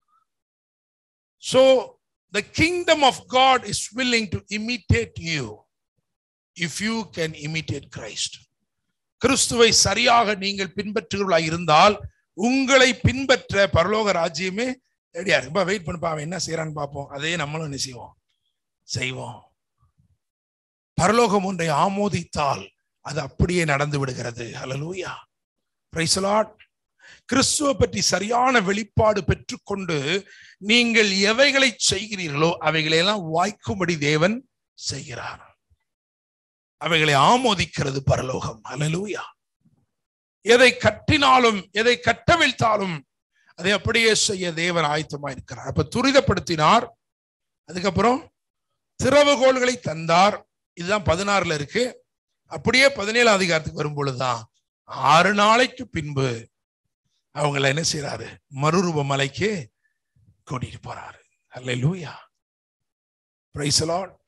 So the kingdom of God is willing to imitate you if you can imitate Christ. கிறிஸ்துவை சரியாக நீங்கள் பின்பற்றுகிறவர்களாக இருந்தால் உங்களை பின்பற்ற பரலோக ராஜ்யமே ரெடியா இருக்கு வெயிட் பண்ணுப்பா அவன் என்ன செய்யறான்னு பார்ப்போம் அதே நம்மளும் என்ன செய்வோம் செய்வோம் பரலோகம் ஒன்றை ஆமோதித்தால் அது அப்படியே நடந்து விடுகிறது ஹalleluya praise the lord கிறிஸ்துவ பற்றி சரியான வெளிப்பாடு பெற்றுக்கொண்டு நீங்கள் எவைகளை செய்கிறீர்களோ அவைகளை எல்லாம் வாய்க்கும்படி தேவன் செய்கிறார் அவைகளை ஆமோதிக்கிறது பரலோகம் ஹalleluya எதை கட்டினாலும் எதை கட்டவிழ்த்தாலும் அதை அப்படியே செய்ய தேவன் ஆயத்தமா இருக்கிறார் அப்ப துரிதப்படுத்தினார் அதுக்கப்புறம் திறவுகோள்களை தந்தார் இதுதான் பதினாறுல இருக்கு அப்படியே பதினேழாம் அதிகாரத்துக்கு வரும் பொழுதுதான் ஆறு நாளைக்கு பின்பு அவங்கள என்ன செய்யறாரு மறுரூப மலைக்கு கூட்டிட்டு போறாரு அல்ல லூயா பிரைஸ்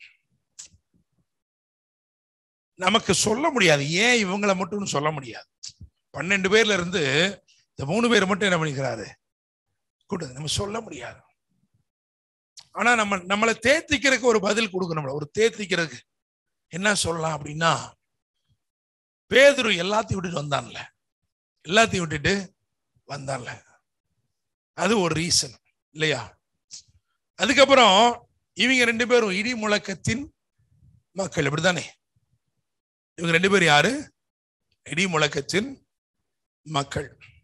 நமக்கு சொல்ல முடியாது ஏன் இவங்களை மட்டும் சொல்ல முடியாது பன்னெண்டு பேர்ல இருந்து இந்த மூணு பேர் மட்டும் என்ன பண்ணிக்கிறாரு கொடு நம்ம சொல்ல முடியாது ஆனா நம்ம நம்மளை தேத்திக்கிறதுக்கு ஒரு பதில் கொடுக்கணும் ஒரு தேத்திக்கிறதுக்கு என்ன சொல்லலாம் அப்படின்னா பேதுரு எல்லாத்தையும் விட்டுட்டு வந்தான்ல எல்லாத்தையும் விட்டுட்டு வந்தான்ல அது ஒரு ரீசன் இல்லையா அதுக்கப்புறம் இவங்க ரெண்டு பேரும் இடி முழக்கத்தின் மக்கள் இப்படித்தானே இவங்க ரெண்டு பேரும் யாரு இடி முழக்கத்தின் மக்கள்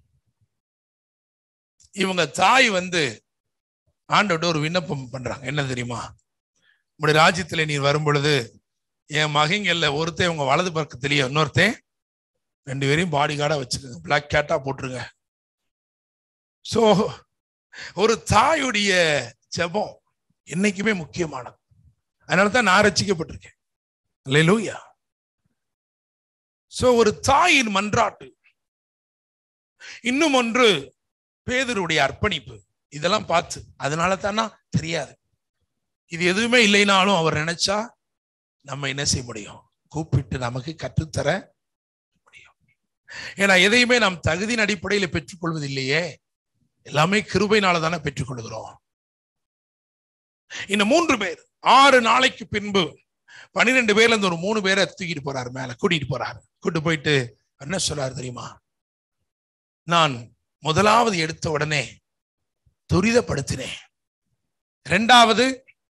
இவங்க தாய் வந்து ஆண்டோட ஒரு விண்ணப்பம் பண்றாங்க என்ன தெரியுமா உங்களுடைய ராஜ்யத்துல நீர் வரும் பொழுது என் மகங்கள்ல ஒருத்தன் உங்க வலது பக்கத்திலேயே இன்னொருத்தன் ரெண்டு பேரையும் பாடி கார்டா வச்சுக்கோங்க பிளாக் கேட்டா போட்டுருங்க சோ ஒரு தாயுடைய ஜெபம் என்னைக்குமே முக்கியமானது அதனால தான் நான் ரசிக்கப்பட்டிருக்கேன் லூயா சோ ஒரு தாயின் மன்றாட்டு இன்னும் ஒன்று பேதருடைய அர்ப்பணிப்பு இதெல்லாம் பார்த்து அதனால தானா தெரியாது இது எதுவுமே இல்லைனாலும் அவர் நினைச்சா நம்ம என்ன செய்ய முடியும் கூப்பிட்டு நமக்கு கற்றுத்தர முடியும் ஏன்னா எதையுமே நாம் தகுதியின் அடிப்படையில் பெற்றுக்கொள்வது இல்லையே எல்லாமே கிருபைனால தானே பெற்றுக்கொள்கிறோம் இந்த மூன்று பேர் ஆறு நாளைக்கு பின்பு பன்னிரெண்டு பேர்ல இருந்து ஒரு மூணு பேரை தூக்கிட்டு போறாரு மேல கூட்டிட்டு போறாரு கூட்டு போயிட்டு என்ன சொல்றாரு தெரியுமா நான் முதலாவது எடுத்த உடனே துரிதப்படுத்தினேன் ரெண்டாவது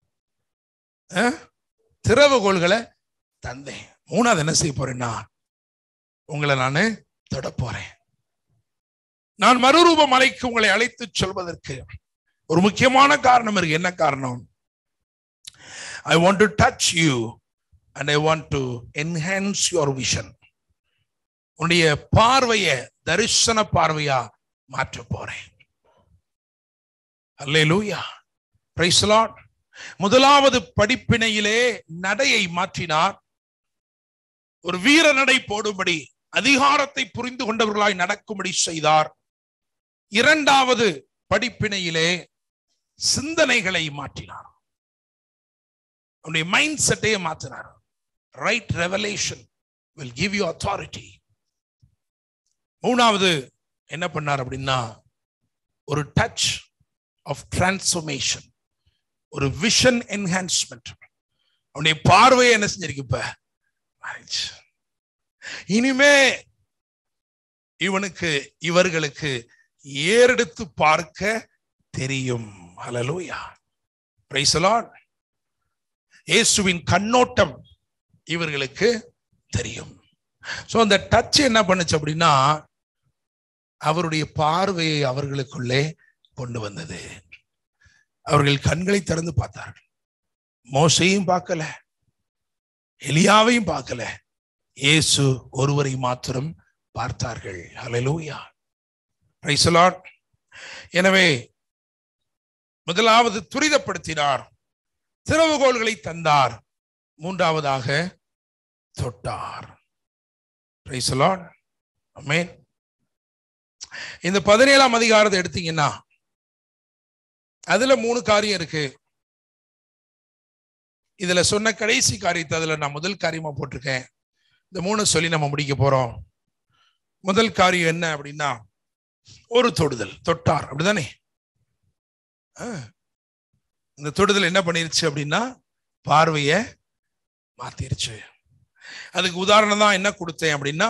திறவுகோள்களை தந்தேன் மூணாவது என்ன செய்ய போறேன்னா உங்களை நான் தொட போறேன் நான் மறுரூப மலைக்கு உங்களை அழைத்து சொல்வதற்கு ஒரு முக்கியமான காரணம் இருக்கு என்ன காரணம் I want to touch you and I want to enhance your vision உன்னுடைய பார்வைய தரிசன பார்வையா மாற்ற போறேன் அல்லே லூயா பிரைஸ்லாட் முதலாவது படிப்பினையிலே நடையை மாற்றினார் ஒரு வீர நடை போடும்படி அதிகாரத்தை புரிந்து கொண்டவர்களாய் நடக்கும்படி செய்தார் இரண்டாவது படிப்பினையிலே சிந்தனைகளை மாற்றினார் அவனுடைய மைண்ட் செட்டையே மாற்றினார் right revelation will give you authority மூணாவது என்ன பண்ணார் அப்படின்னா ஒரு டச் ஆஃப் டிரான்ஸ்ஃபர்மேஷன் ஒரு விஷன் என்ஹான்ஸ்மெண்ட் அவனுடைய பார்வையை என்ன செஞ்சிருக்கு இப்ப இனிமே இவனுக்கு இவர்களுக்கு ஏறெடுத்து பார்க்க தெரியும் ஹலலூயா பிரைசலான் இயேசுவின் கண்ணோட்டம் இவர்களுக்கு தெரியும் சோ அந்த டச் என்ன பண்ணுச்சு அப்படின்னா அவருடைய பார்வையை அவர்களுக்குள்ளே கொண்டு வந்தது அவர்கள் கண்களை திறந்து பார்த்தார்கள் மோசையும் பார்க்கல எலியாவையும் பார்க்கல இயேசு ஒருவரை மாத்திரம் பார்த்தார்கள் ஹalleluya praise the lord எனவே முதலாவது துரிதப்படுத்தினார் திறவுகோள்களை தந்தார் மூன்றாவதாக தொட்டார் பிரைஸ் the lord ஆமென் இந்த பதினேழாம் அதிகாரத்தை எடுத்தீங்கன்னா அதுல மூணு காரியம் இருக்கு இதுல சொன்ன கடைசி காரியத்தை அதுல நான் முதல் காரியமா போட்டிருக்கேன் இந்த மூணு சொல்லி நம்ம முடிக்க போறோம் முதல் காரியம் என்ன அப்படின்னா ஒரு தொடுதல் தொட்டார் அப்படிதானே ஆ. இந்த தொடுதல் என்ன பண்ணிருச்சு அப்படின்னா பார்வைய மாத்திருச்சு அதுக்கு உதாரணம் தான் என்ன கொடுத்தேன் அப்படின்னா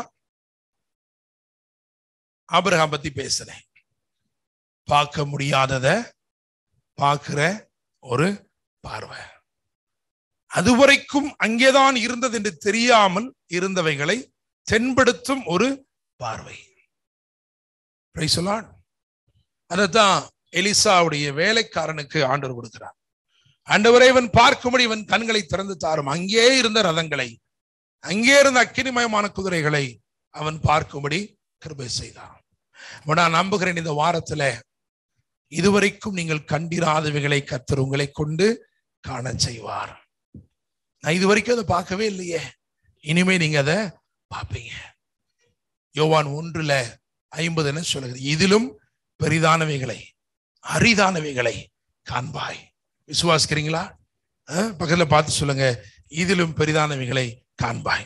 ஆபிரகாம் பத்தி பேசினேன் பார்க்க முடியாதத பார்க்கிற ஒரு பார்வை அதுவரைக்கும் அங்கேதான் இருந்தது என்று தெரியாமல் இருந்தவைகளை தென்படுத்தும் ஒரு பார்வை Praise the Lord. அதைத்தான் எலிசாவுடைய வேலைக்காரனுக்கு ஆண்டவர் கொடுக்கிறார் ஆண்டவரை இவன் பார்க்கும்படி இவன் கண்களை திறந்து தாரும் அங்கே இருந்த ரதங்களை அங்கே இருந்த அக்கினிமயமான குதிரைகளை அவன் பார்க்கும்படி கிருபை செய்தான் அப்ப நான் நம்புகிறேன் இந்த வாரத்துல இதுவரைக்கும் நீங்கள் கண்டிராதவைகளை கத்தர் உங்களை கொண்டு காண செய்வார் நான் இது வரைக்கும் அதை பார்க்கவே இல்லையே இனிமே நீங்க அதை பார்ப்பீங்க யோவான் ஒன்றுல ஐம்பதுன்னு சொல்லுகிறது இதிலும் பெரிதானவைகளை அரிதானவைகளை காண்பாய் விசுவாசிக்கிறீங்களா அஹ், பக்கத்துல பார்த்து சொல்லுங்க இதிலும் பெரிதானவைகளை காண்பாய்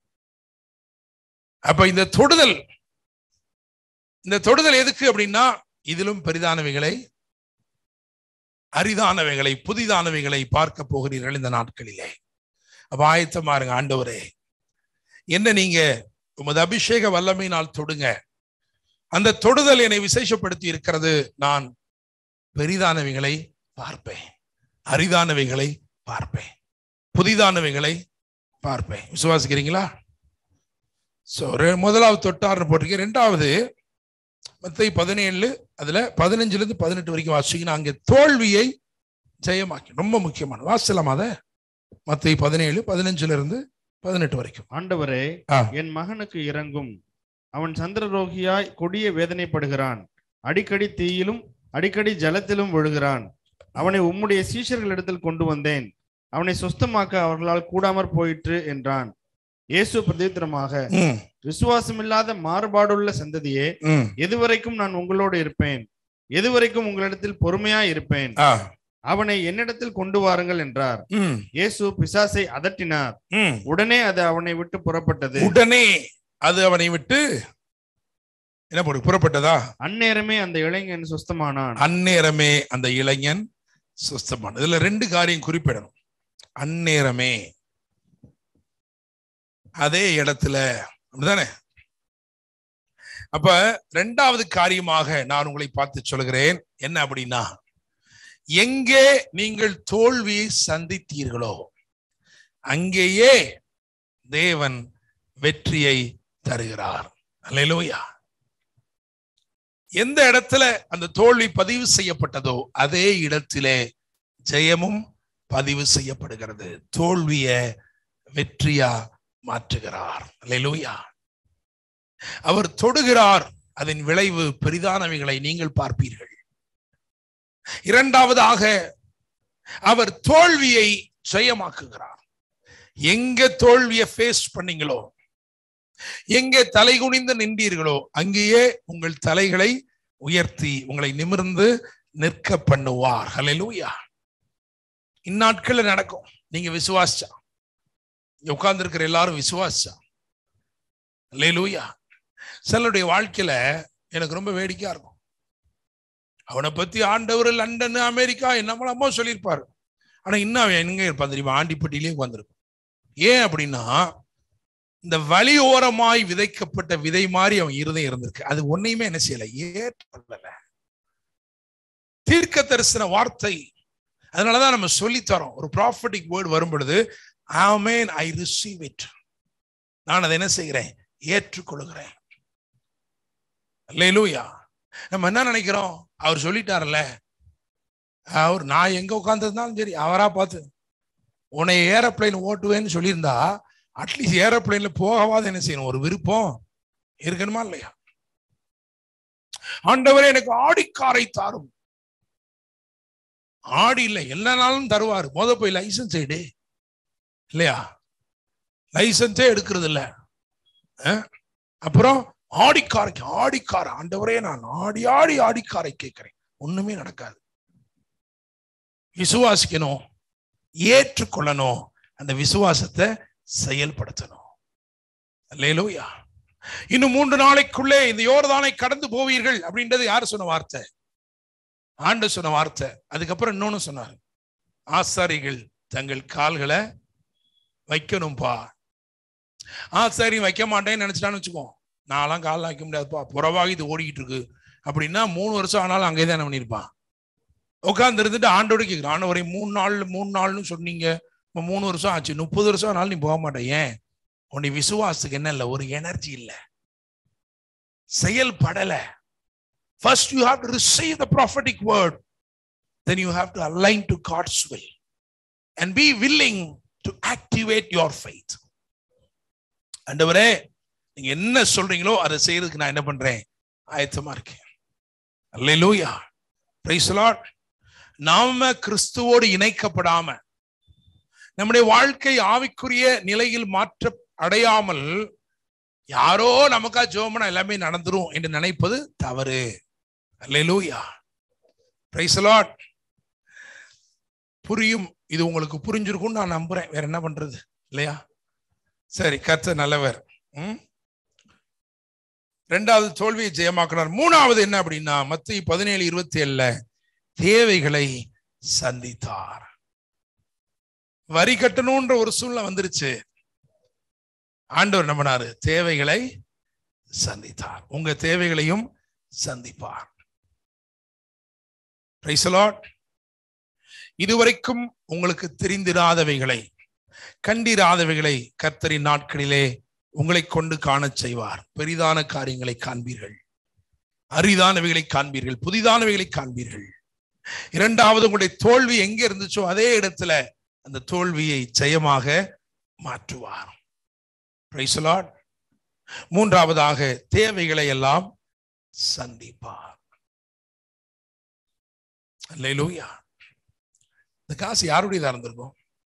அப்ப இந்த தொடுதல் இந்த தொடுதல் எதுக்கு அப்படின்னா இதிலும் பெரிதானவைகளை அரிதானவைகளை புதிதானவைகளை பார்க்க போகிறீர்கள் இந்த நாட்களிலே அப்ப ஆயத்தமா இருங்க ஆண்டவரே என்ன நீங்க உமது அபிஷேக வல்லமையினால் தொடுங்க அந்த தொடுதல் என்னை விசேஷப்படுத்தி இருக்கிறது நான் பெரிதானவைகளை பார்ப்பேன் அரிதானவைகளை பார்ப்பேன் புதிதானவைகளை பார்ப்பேன் விசுவாசிக்கிறீங்களா சோ முதலாவது தொட்டார்னு போட்டிருக்கேன் ரெண்டாவது மத்தை பதினேழு அதுல பதினஞ்சுல இருந்து பதினெட்டு வரைக்கும் வாசிங்கன்னா அங்கே தோல்வியை ஜெயமாக்கி ரொம்ப முக்கியமான வாசிக்கலாம் அத மத்தை பதினேழு பதினஞ்சுல இருந்து பதினெட்டு வரைக்கும் ஆண்டவரே ஆ. என் மகனுக்கு இறங்கும் அவன் சந்திரரோகியாய் கொடிய வேதனைப்படுகிறான் அடிக்கடி தீயிலும் அடிக்கடி ஜலத்திலும் விழுகிறான் அவனை உம்முடைய சீஷர்களிடத்தில் கொண்டு வந்தேன் அவனை சுஸ்தமாக்க அவர்களால் கூடாமற் போயிற்று என்றான் இயேசு பிரதித்திரமாக ம், விசுவாசமில்லாத மாறுபாடுள்ள சந்ததியே ம், எதுவரைக்கும் நான் உங்களோடு இருப்பேன் எதுவரைக்கும் உங்களிடத்தில் பொறுமையா இருப்பேன் ஆ, அவனை என்னிடத்தில் கொண்டு வாருங்கள் என்றார் ம், இயேசு பிசாசை அதட்டினார் ம். உடனே அது அவனை விட்டு புறப்பட்டது உடனே அது அவனை விட்டு என்ன போடு புறப்பட்டதா அந்நேரமே அந்த இளைஞன் சுஸ்தமானான் அந்நேரமே அந்த இளைஞன் சுஸ்தமான இதுல ரெண்டு காரியம் குறிப்பிடணும் அந்நேரமே அதே இடத்துல அப்படிதானே அப்ப ரெண்டாவது காரியமாக நான் உங்களை பார்த்து சொல்கிறேன் என்ன அப்படின்னா எங்கே நீங்கள் தோல்வியை சந்தித்தீர்களோ அங்கேயே தேவன் வெற்றியை தருகிறார் அல்லேலூயா எந்த இடத்துல அந்த தோல்வி பதிவு செய்யப்பட்டதோ அதே இடத்திலே ஜெயமும் பதிவு செய்யப்படுகிறது தோல்விய வெற்றியா மாற்றுகிறார் அல்லேலூயா அவர் தொடுகிறார் அதன் விளைவு பெரிதானவைகளை நீங்கள் பார்ப்பீர்கள் இரண்டாவதாக அவர் தோல்வியை ஜெயமாக்குகிறார் எங்க தோல்வியை ஃபேஸ் பண்ணீங்களோ எங்கே தலை குனிந்து நின்றீர்களோ அங்கேயே உங்கள் தலைகளை உயர்த்தி உங்களை நிமிர்ந்து நிற்க பண்ணுவார் ஹalleluya இந்நாட்கள்ல நடக்கும் நீங்க விசுவாசிச்சா இங்க உட்கார்ந்து இருக்கிற எல்லாரும் விசுவாசிச்சா ஹalleluya சிலருடைய வாழ்க்கையில எனக்கு ரொம்ப வேடிக்கையா இருக்கும் அவனை பத்தி ஆண்டவர் லண்டன் அமெரிக்கா என்னமோ அம்மா சொல்லியிருப்பாரு ஆனா இன்னும் அவன் எங்க இருப்பான் தெரியுமா ஆண்டிப்பட்டியிலே உட்கார்ந்துருப்பான் ஏன் அப்படின்னா இந்த வழி ஓரமாய் விதைக்கப்பட்ட விதை மாதிரி அவன் இருதயம் இருந்திருக்கு அது ஒன்னையுமே என்ன செய்யல ஏற்றுக்கொள்ளல தீர்க்க தரிசன வார்த்தை அதனாலதான் நம்ம சொல்லித்தரோம் ஒரு ப்ராஃபட்டிக் வேர்டு வரும் பொழுது ஆமேன் ஐ ரிசீவ் இட் நான் அதை என்ன செய்கிறேன் ஏற்றுக்கொள்கிறேன் அல்லேலூயா நம்ம என்ன நினைக்கிறோம் அவர் சொல்லிட்டார்ல அவர் நான் எங்க உட்கார்ந்திருந்தாலும் சரி அவரா பார்த்து உன்னை ஏரோப்ளைன் ஓட்டுவேன்னு சொல்லியிருந்தா அட்லீஸ்ட் ஏரோப்ளைன்ல போகவாது என்ன செய்யணும் ஒரு விருப்பம் இருக்கணுமா இல்லையா ஆண்டவரே எனக்கு ஆடிக்காரை தாரும் ஆடி இல்லை எல்லா நாளும் தருவார் முத போய் லைசன்ஸ் எடு இல்லையா லைசன்ஸே எடுக்கிறது இல்ல அஹ்? அப்புறம் ஆடிக்காரைக்கு ஆடிக்கார ஆண்டவரே நான் ஆடி ஆடி ஆடிக்காரை கேட்கிறேன் ஒண்ணுமே நடக்காது விசுவாசிக்கணும் ஏற்றுக்கொள்ளணும் அந்த விசுவாசத்தை செயல்படுத்தணும் அல்லேலூயா இன்னும் மூன்று நாளைக்குள்ளே இந்த யோர்தானை கடந்து போவீர்கள் அப்படின்றது யார் சொன்ன வார்த்தை ஆண்டு சொன்ன வார்த்தை அதுக்கப்புறம் இன்னொன்னு சொன்னார் ஆசாரிகள் தங்கள் கால்களை வைக்கணும்பா ஆசாரி வைக்க மாட்டேன்னு நினைச்சிட்டான்னு வச்சுக்கோ நான்லாம் காலில் வைக்க முடியாதுப்பா புறவாகி இது ஓடிக்கிட்டு இருக்கு அப்படின்னா மூணு வருஷம் ஆனாலும் அங்கே தான் பண்ணியிருப்பான் உட்கார்ந்து இருந்துட்டு ஆண்டோட கேட்குறான் ஆண்டவரை மூணு நாள் மூணு நாள்னு சொன்னீங்க இப்போ மூணு வருஷம் ஆச்சு முப்பது வருஷம் ஆனாலும் நீ போக மாட்டேன் ஏன் உன்னை விசுவாசத்துக்கு என்ன இல்லை ஒரு எனர்ஜி இல்லை செயல்படல first you have to receive the prophetic word then you have to align to God's will and be willing to activate your faith ஆண்டவரே நீங்க என்ன சொல்றீங்களோ அதை செய்யறதுக்கு நான் என்ன பண்றேன் ஆயத்தமா இருக்கேன் அல்லேலூயா பிரைஸ் லார்ட் நாம கிறிஸ்துவோடு இணைக்கப்படாம நம்முடைய வாழ்க்கை ஆவிக்குரிய நிலையில் மாற்ற அடையாமல் யாரோ நமக்கா ஜோமனா எல்லாமே நடந்துரும் என்று நினைப்பது தவறு அல்லேலூயா பிரைஸ் லார்ட் புரியும் இது உங்களுக்கு புரிஞ்சிருக்கும்னு நான் நம்புறேன் வேற என்ன பண்றது இல்லையா சரி கர்த்தர் நல்லவர் ம் ரெண்டாவது தோல்வியை ஜெயமாக்கினார் மூணாவது என்ன அப்படின்னா மத்திய பதினேழு இருபத்தி ஏழுல தேவைகளை சந்தித்தார் வரி கட்டணும்ன்ற ஒரு சூழ்நிலை வந்துருச்சு ஆண்டவர் என்ன பண்ணாரு தேவைகளை சந்தித்தார் உங்க தேவைகளையும் சந்திப்பார் Praise the Lord. இதுவரைக்கும் உங்களுக்கு தெரிந்திராதவைகளை கண்டிராதவைகளை கர்த்தரின் நாட்களிலே உங்களை கொண்டு காணச் செய்வார் பெரிதான காரியங்களை காண்பீர்கள் அரிதானவைகளை காண்பீர்கள் புதிதானவைகளை காண்பீர்கள் இரண்டாவது உங்களுடைய தோல்வி எங்க இருந்துச்சோ அதே இடத்துல அந்த தோல்வியை ஜெயமாக மாற்றுவார் Praise the Lord. மூன்றாவதாக தேவைகளை எல்லாம் சந்திப்பார் அல்லேலூயா இந்த காசு யாருடையதா இருந்திருக்கும்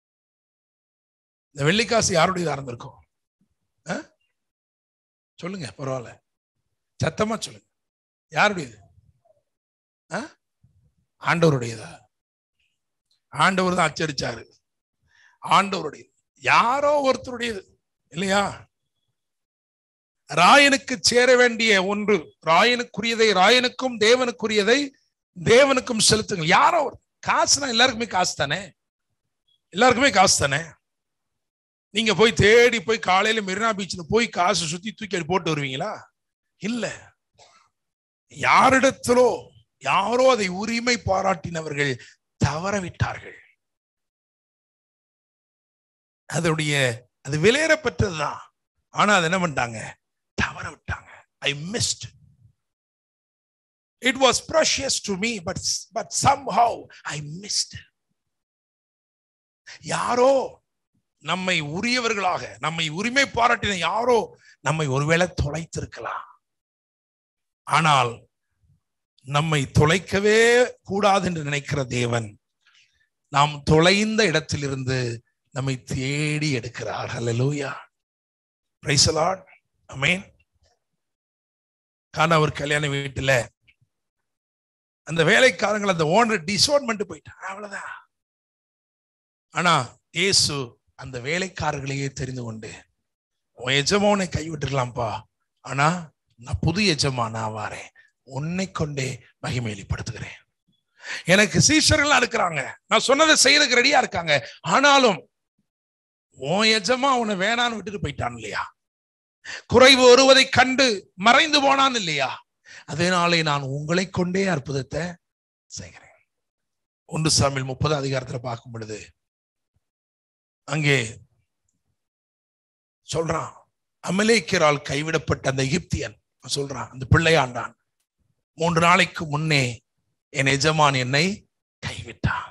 இந்த வெள்ளிக்காசு யாருடையதா இருந்திருக்கும் ஆ? சொல்லுங்க பரவாயில்ல சத்தமா சொல்லுங்க யாருடையது ஆ? ஆண்டவருடையதா ஆண்டவர் தான் அச்சடிச்சாரு ஆண்டவருடையது யாரோ ஒருத்தருடையது இல்லையா ராயனுக்கு சேர வேண்டிய ஒன்று ராயனுக்குரியதை ராயனுக்கும் தேவனுக்குரியதை தேவனுக்கும் செலுத்துங்கள் யாரோ ஒரு காசுனா எல்லாருக்குமே காசு தானே எல்லாருக்குமே காசு தானே நீங்க போய் தேடி போய் காலையில மெரினா பீச்ல போய் காசு சுத்தி தூக்கி அப்படி போட்டு வருவீங்களா இல்ல யாரிடத்திலோ யாரோ அதை உரிமை பாராட்டினவர்கள் தவற விட்டார்கள் அதனுடைய அது விலையேறப்பட்டதுதான் ஆனா அது என்ன பண்ணிட்டாங்க தவற விட்டாங்க I missed it was precious to me but but somehow I missed யாரோ நம்மை உரியவர்களாக நம்மை உரிமை பாராட்டின யாரோ நம்மை ஒருவேளை தொலைத்திருக்கலாம் ஆனால் நம்மை தொலைக்கவே கூடாது என்று நினைக்கிற தேவன் நாம் தொலைந்த இடத்திலிருந்து நம்மை தேடி எடுக்கிறார் ஹalleluya praise the lord amen காண ஒரு கல்யாண வீட்டுல அந்த வேலைக்காரங்கள் அந்த ஓனர் டிசோன் பண்ணிட்டு போயிட்டான் அவ்வளவுதான் ஆனா இயேசு அந்த வேலைக்காரர்களையே தெரிந்து கொண்டு உன் எஜமானை கைவிட்டுடலாம்ப்பா ஆனா நான் புது எஜமானா வாரேன் உன்னை கொண்டே மகிமையிலிப்படுத்துகிறேன் எனக்கு சீஷர்கள்லாம் இருக்கிறாங்க நான் சொன்னதை செய்யறதுக்கு ரெடியா இருக்காங்க ஆனாலும் உன் எஜமா உன்னை வேணான்னு விட்டுட்டு போயிட்டான் இல்லையா குறைவு வருவதை கண்டு மறைந்து போனான் இல்லையா அதனாலே நான் உங்களை கொண்டே அற்புதத்தை செய்கிறேன் ஒன்று சாமியில் முப்பது அதிகாரத்துல பார்க்கும் பொழுது அங்கே சொல்றான் அமலேக்கரால் கைவிடப்பட்ட அந்த எகிப்தியன் சொல்றான் அந்த பிள்ளையாண்டான் மூன்று நாளைக்கு முன்னே என் எஜமான் என்னை கைவிட்டான்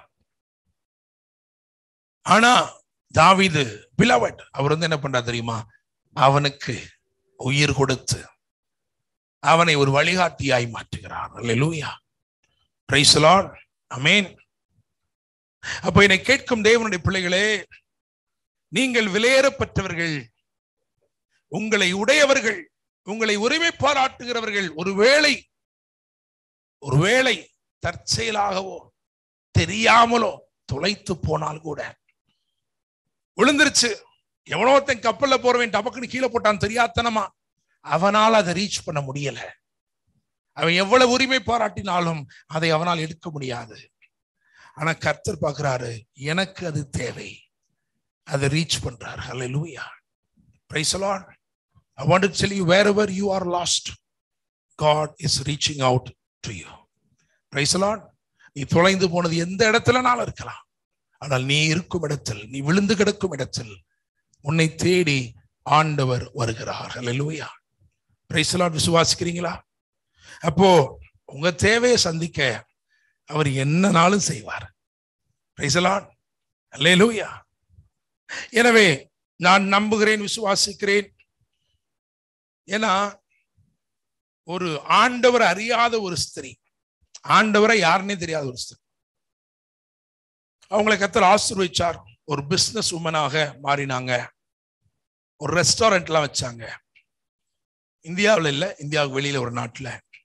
ஆனா தாவீது பிலவட் அவர் வந்து என்ன பண்றா தெரியுமா அவனுக்கு உயிர் கொடுத்து அவனை ஒரு வழிகாட்டியாய் மாற்றுகிறார் அல்லேலூயா பிரைஸ் லார்ட் அமேன் அப்ப என்னை கேட்கும் தேவனுடைய பிள்ளைகளே நீங்கள் விலையேறப்பட்டவர்கள் உங்களை உடையவர்கள் உங்களை உரிமை பாராட்டுகிறவர்கள் ஒருவேளை ஒருவேளை தற்செயலாகவோ தெரியாமலோ துளைத்து போனால் கூட விழுந்துருச்சு எவனோ ஒருத்தன் கப்பல்ல போறவன் டபக்குன்னு கீழே போட்டான் தெரியாதனமா அவனால் அதை ரீச் பண்ண முடியல அவன் எவ்வளவு உரிமை பாராட்டினாலும் அதை அவனால் எடுக்க முடியாது ஆனா கர்த்தர் பார்க்கிறாரு எனக்கு அது தேவை அதை ரீச் பண்றாரு ஹalleluya praise the lord i want to tell you wherever you are lost god is reaching out to you praise the lord நீ தொலைந்து போனது எந்த இடத்துலனாலும் இருக்கலாம் ஆனால் நீ இருக்கும் இடத்தில் நீ விழுந்து கிடக்கும் இடத்தில் உன்னை தேடி ஆண்டவர் வருகிறார் ஹalleluya praise the lord விசுவாசிக்கிறீங்களா அப்போ உங்க தேவையை சந்திக்க அவர் என்னனாலும் செய்வார் praise the lord ஹalleluya எனவே நான் நம்புகிறேன் விசுவாசிக்கிறேன் ஏன்னா ஒரு ஆண்டவர் அறியாத ஒரு ஸ்திரீ ஆண்டவரை யாருன்னே தெரியாத ஒரு ஸ்திரீ அவங்களை கத்தர் ஆசீர்வதிச்சார் ஒரு பிசினஸ் உமனாக மாறினாங்க ஒரு ரெஸ்டாரண்ட்லாம் வச்சாங்க இந்தியாவில் இல்ல இந்தியாவுக்கு வெளியில ஒரு நாட்டுல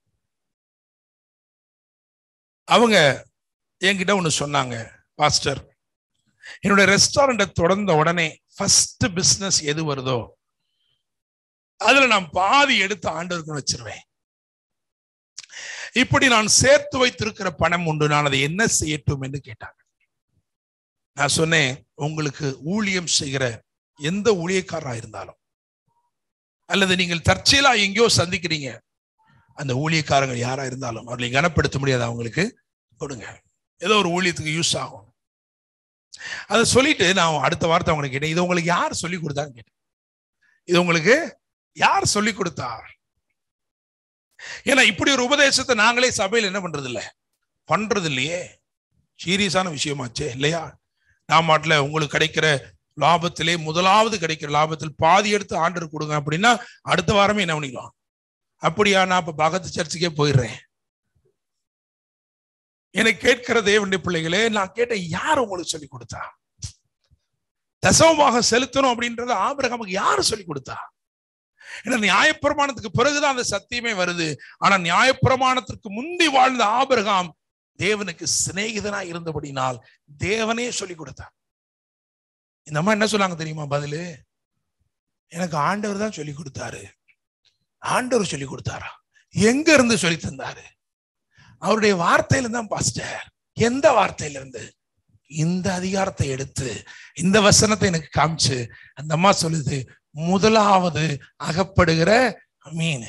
அவங்க என்கிட்ட ஒண்ணு சொன்னாங்க பாஸ்டர் என்னோட ரெஸ்டாரண்ட்டை தொடர்ந்த உடனே ஃபர்ஸ்ட் பிசினஸ் எது வருதோ அதுல நான் பாதி எடுத்து ஆண்டவருக்கு வச்சிருவேன் இப்படி நான் சேர்த்து வைத்திருக்கிற பணம் உண்டு நான் அதை என்ன செய்யட்டும் என்று கேட்டாங்க நான் சொன்னேன் உங்களுக்கு ஊழியம் செய்கிற எந்த ஊழியக்காரா இருந்தாலும் அல்லது நீங்கள் தற்செயலா எங்கேயோ சந்திக்கிறீங்க அந்த ஊழியக்காரங்க யாரா இருந்தாலும் அவர்களை கனப்படுத்த முடியாது அவங்களுக்கு கொடுங்க ஏதோ ஒரு ஊழியத்துக்கு யூஸ் ஆகும் அதை சொல்லிட்டு நான் அடுத்த வார்த்தை அவங்களுக்கு கேட்டேன் இது உங்களுக்கு யார் சொல்லி கொடுத்தான்னு கேட்டேன் இது உங்களுக்கு யார் சொல்லி கொடுத்தா ஏன்னா இப்படி ஒரு உபதேசத்தை நாங்களே சபையில் என்ன பண்றது இல்ல பண்றது இல்லையே சீரியஸான விஷயமாச்சே இல்லையா நான் மாட்டில் உங்களுக்கு கிடைக்கிற லாபத்திலே முதலாவது கிடைக்கிற லாபத்தில் பாதி எடுத்து ஆண்டர் கொடுங்க அப்படின்னா அடுத்த வாரமே என்ன பண்ணிக்கலாம் அப்படியா நான் இப்ப பகத்து சர்ச்சுக்கே போயிடுறேன் எனக்கு கேட்கிற தேவனுடைய பிள்ளைகளே நான் கேட்டேன் யார் உங்களுக்கு சொல்லி கொடுத்தா தசவமாக செலுத்தணும் அப்படின்றத ஆபிரகாமுக்கு யாரு சொல்லி கொடுத்தா ஏன்னா நியாயப்பிரமாணத்துக்கு பிறகுதான் அந்த சத்தியமே வருது ஆனா நியாயப்பிரமாணத்திற்கு முந்தி வாழ்ந்த ஆபிரகாம் தேவனுக்கு சிநேகிதனா இருந்தபடினால் தேவனே சொல்லி கொடுத்தார் இந்த அம்மா என்ன சொன்னாங்க தெரியுமா பதிலு எனக்கு ஆண்டவர் தான் சொல்லி கொடுத்தாரு ஆண்டவர் சொல்லி கொடுத்தாரா எங்க இருந்து சொல்லி தந்தாரு அவருடைய வார்த்தையில தான் பாஸ்டர் எந்த வார்த்தையில இருந்து இந்த அதிகாரத்தை எடுத்து இந்த வசனத்தை எனக்கு காமிச்சு அந்த அம்மா சொல்லுது முதலாவது அகப்படுகிற மீன்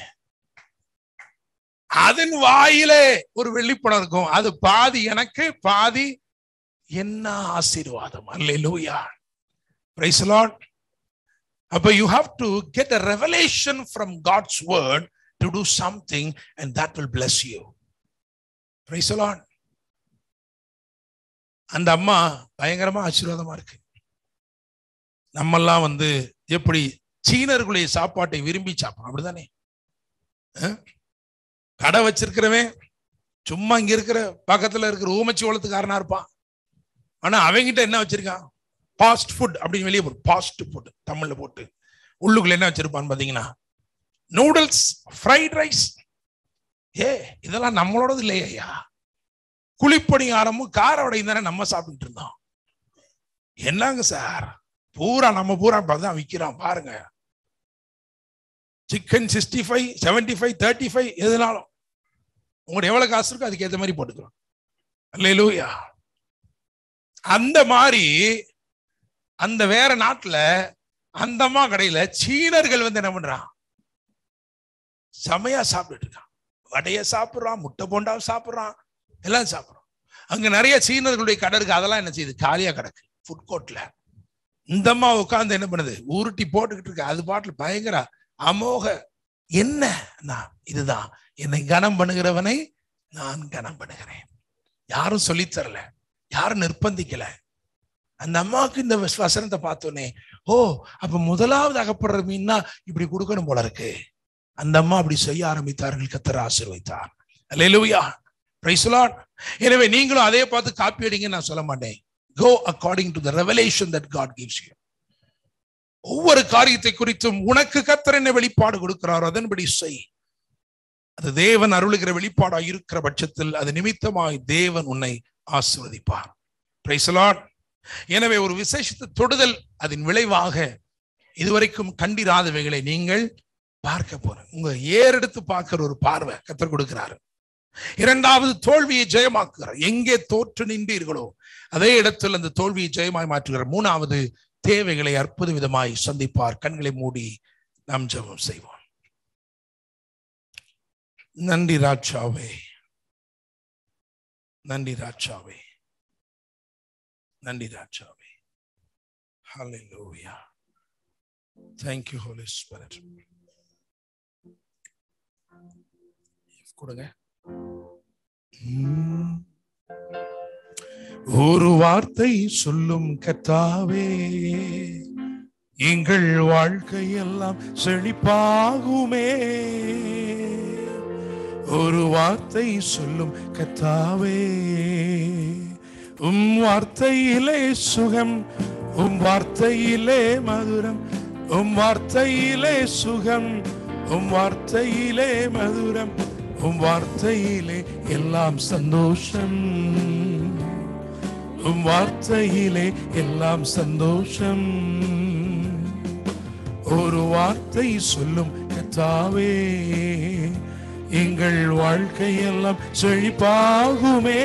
அதன் வாயிலே ஒரு வெள்ளிப்படம் இருக்கும் அது பாதி எனக்கு பாதி என்ன ஆசீர்வாதம் அல்லேலூயா பிரைஸ் லார்ட் அப்ப you have to get a revelation from God's word to do something and that will bless you praise Lord அந்த அம்மா பயங்கரமா ஆசீர்வாதமா இருக்கு நம்மெல்லாம் வந்து எப்படி சீனர்களுடைய சாப்பாட்டை விரும்பி சாப்பிடும் அப்படிதானே கடை வச்சிருக்கிறவன் சும்மா இங்க இருக்கிற பக்கத்துல இருக்கிற ஊமச்சி ஓலத்துக்காரனா இருப்பான் ஆனா அவங்கிட்ட என்ன வச்சிருக்கான் பாஸ்ட் ஃபுட் அப்படின்னு வெளியே போட்டு பாஸ்ட் ஃபுட் தமிழ்ல போட்டு உள்ளுக்குள்ள என்ன வச்சிருப்பான்னு பாத்தீங்கன்னா நூடுல்ஸ் ஃப்ரைட் ரைஸ் ஏ இதெல்லாம் நம்மளோடது இல்லையா குழிப்பணியாரமும் கார வடையும் தானே நம்ம சாப்பிட்டு இருந்தோம் என்னங்க சார் பூரா நம்ம பூரா தான் விற்கிறோம் பாருங்க chicken sixty five seventy five thirty five எதுனாலும் உங்களோட எவ்வளவு காசு இருக்கோ அதுக்கு ஏற்ற மாதிரி போட்டுக்கிறோம் அல்லையா அந்த மாதிரி அந்த வேற நாட்டுல அந்த அம்மா கடையில சீனர்கள் வந்து என்ன பண்றான் செமையா சாப்பிட்டுட்டு இருக்கான் வடைய சாப்பிடுறான் முட்டை போண்டாவை சாப்பிடுறான் எல்லாம் சாப்பிடுறோம் அங்க நிறைய சீனர்களுடைய கடை இருக்கு அதெல்லாம் என்ன செய்யுது காலியா கிடக்கு ஃபுட் கோர்ட்ல இந்த அம்மா உட்காந்து என்ன பண்ணுது உருட்டி போட்டுக்கிட்டு இருக்கு அது பாட்டில் பயங்கர அமோக என்ன நான் இதுதான் என்னை கனம் பண்ணுகிறவனை நான் கனம் பண்ணுகிறேன் யாரும் சொல்லித் தரல யாரும் நிர்பந்திக்கல அந்த அம்மாவுக்கு இந்த வசனத்தை பார்த்தோன்னே ஓ அப்ப முதலாவது அகப்படுற மீன்னா இப்படி கொடுக்கணும் போல இருக்கு அந்த அம்மா அப்படி செய்ய ஆரம்பித்தார்கள் கத்தர் ஆசீர்வைத்தார் அல்லேலூயா பிரைஸ் லார்ட் எனவே நீங்களும் அதே பார்த்து காப்பி அடிங்கன்னு நான் சொல்ல மாட்டேன் go according to the revelation that God gives you ஒவ்வொரு காரியத்தை குறித்தும் உனக்கு கத்தர் என்ன வெளிப்பாடு கொடுக்கிறாரோ அதன்படி செய் அது தேவன் அருளுகிற வெளிப்பாடாய் இருக்கிற பட்சத்தில் அது நிமித்தமாய் தேவன் உன்னை ஆசிர்வதிப்பார் Praise the Lord. எனவே ஒரு விசேஷத்தை தொடுதல் அதன் விளைவாக இதுவரைக்கும் கண்டிராதவைகளை நீங்கள் பார்க்க போற உங்க ஏறெடுத்து பார்க்கிற ஒரு பார்வை கத்தர் கொடுக்கிறாரு இரண்டாவது தோல்வியை ஜெயமாக்குகிறார் எங்கே தோற்று நின்றீர்களோ அதே இடத்தில் அந்த தோல்வியை ஜெயமாய் மாற்றுகிறார் மூணாவது தேவைகளை அற்புத விதமாய் சந்திப்பார் கண்களை மூடி நாம் ஜெபம் செய்வோம் நன்றி ராஜாவே நன்றி ராஜாவே நன்றி ராஜாவே Hallelujah. Thank you, Holy Spirit. கொடுங்க உம். ஒரு வார்த்தை சொல்லும் கத்தாவே எங்கள் வாழ்க்கையெல்லாம் செழிப்பாகுமே ஒரு வார்த்தை சொல்லும் கத்தாவே உம் வார்த்தையிலே சுகம் உம் வார்த்தையிலே மதுரம் உம் வார்த்தையிலே சுகம் உம் வார்த்தையிலே மதுரம் உம் வார்த்தையிலே எல்லாம் சந்தோஷம் உம் வார்த்தையிலே எல்லாம் சந்தோஷம் ஒரு வார்த்தை சொல்லும் கத்தாவே எங்கள் வாழ்க்கையெல்லாம் செழிப்பாகுமே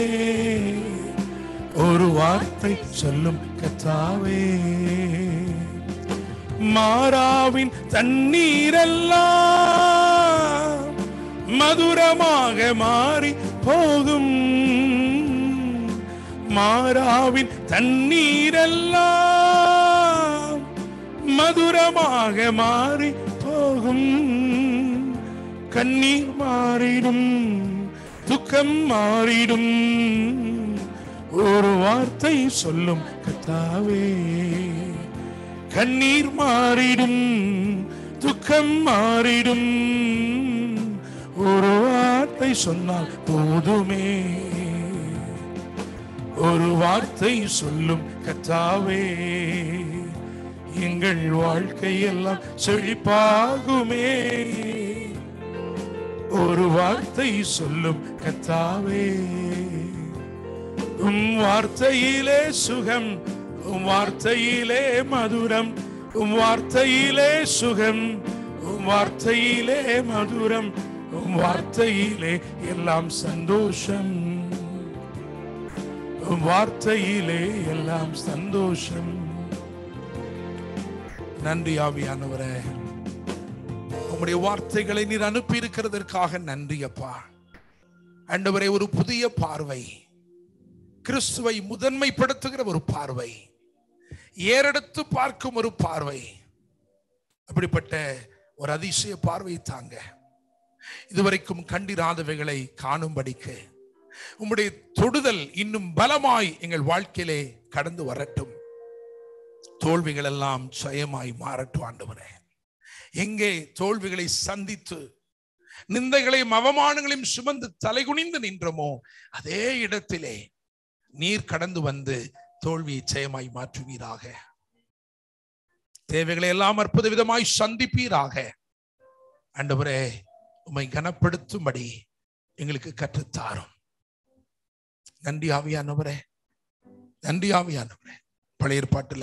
ஒரு வார்த்தை சொல்லும் கத்தாவே மாறாவின் தண்ணீரெல்லாம் மதுரமாக மாறி போகும் மாறாவின் தண்ணீரெல்லாம் மதுரமாக மாறி போகும் கண்ணீர் மாறிடும் துக்கம் மாறிடும் ஒரு வார்த்தை சொல்லும் கத்தாவே கண்ணீர் மாறிடும் துக்கம் மாறிடும் ஒரு வார்த்தை சொன்னால் போதுமே ஒரு வார்த்தை சொல்லும் கத்தாவே எங்கள் வாழ்க்கையெல்லாம் செழிப்பாகுமே ஒரு வார்த்தை சொல்லும் கத்தாவே உம் வார்த்தையிலே சுகம் உம் வார்த்தையிலே மதுரம் உம் வார்த்தையிலே சுகம் உம் வார்த்தையிலே மதுரம் உம் வார்த்தையிலே எல்லாம் சந்தோஷம் உம் வார்த்தையிலே எல்லாம் சந்தோஷம் நன்றி ஆவியானவரே உம்முடைய வார்த்தைகளை நீர் அனுப்பி இருக்கிறதற்காக நன்றி அப்பா ஆண்டவரே ஒரு புதிய பார்வை கிறிஸ்துவை முதன்மைப்படுத்துகிற ஒரு பார்வை ஏறெடுத்து பார்க்கும் ஒரு பார்வை அப்படிப்பட்ட ஒரு அதிசய பார்வை தாங்க இதுவரைக்கும் கண்டிராதவைகளை காணும்படிக்கு உம்முடைய தொடுதல் இன்னும் பலமாய் எங்கள் வாழ்க்கையிலே கடந்து வரட்டும் தோல்விகள் எல்லாம் ஜெயமாய் மாறட்டும் ஆண்டவரே எங்கே தோல்விகளை சந்தித்து நிந்தைகளையும் அவமானங்களையும் சுமந்து தலைகுனிந்து நின்றோமோ அதே இடத்திலே நீர் கடந்து வந்து தோல்வியை ஜெயமாய் மாற்றுவீராக தேவைகளை எல்லாம் அற்புத விதமாய் சந்திப்பீராக ஆண்டவரே உம்மை கனப்படுத்தும்படி எங்களுக்கு கற்றுத்தாரும் நன்றி ஆவியானவரே நன்றி ஆவியானவரே பழைய ஏற்பாட்டுல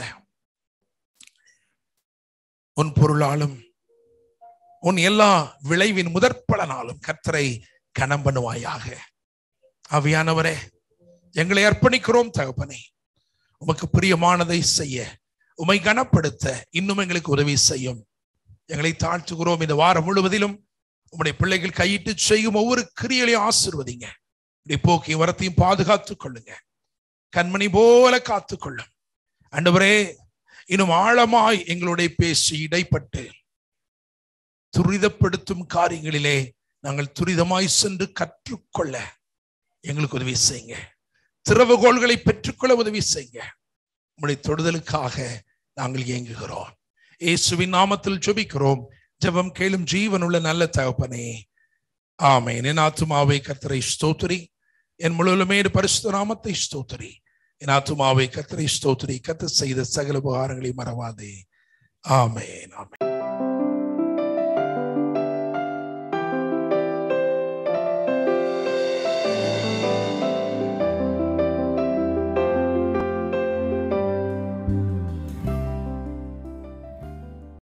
உன் பொருளாலும் உன் எல்லா விளைவின் முதற்பலனாலும் கர்த்தரை கனம் பண்ணுவாயாக ஆவியானவரே எங்களை அர்ப்பணிக்கிறோம் தகப்பனே உமக்கு பிரியமானதை செய்ய உமை கனப்படுத்த இன்னும் எங்களுக்கு உதவி செய்யும் எங்களை தாழ்த்துகிறோம் இந்த வாரம் முழுவதிலும் உம்முடைய பிள்ளைகள் கையிட்டு செய்யும் ஒவ்வொரு கிரியையும் ஆசிர்வதிங்க இப்படி போக்கி வரத்தையும் பாதுகாத்துக் கொள்ளுங்க கண்மணி போல காத்துக்கொள்ளும் அண்டவரே இன்னும் ஆழமாய் எங்களுடைய பேசி இடைப்பட்டு துரிதப்படுத்தும் காரியங்களிலே நாங்கள் துரிதமாய் சென்று கற்றுக்கொள்ள எங்களுக்கு உதவி செய்யுங்க திறவுகோள்களை பெற்றுக்கொள்ள உதவி செய்யுங்க உங்களுடைய தொடுதலுக்காக நாங்கள் இயங்குகிறோம் இயேசுவின் நாமத்தில் ஜெபிக்கிறோம் ஜெபம் கேளும் ஜீவனுள்ள நல்ல தகப்பனே ஆமென் என் ஆத்துமாவை கத்தரை ஸ்தோத்திரி என் முழுவலுமே பரிசுத்த நாமத்தை ஸ்தோத்திரி என் ஆத்துமாவை கத்தரை ஸ்தோத்திரி கத்த செய்த சகல உபகாரங்களை மறவாதே ஆமென் ஆமென்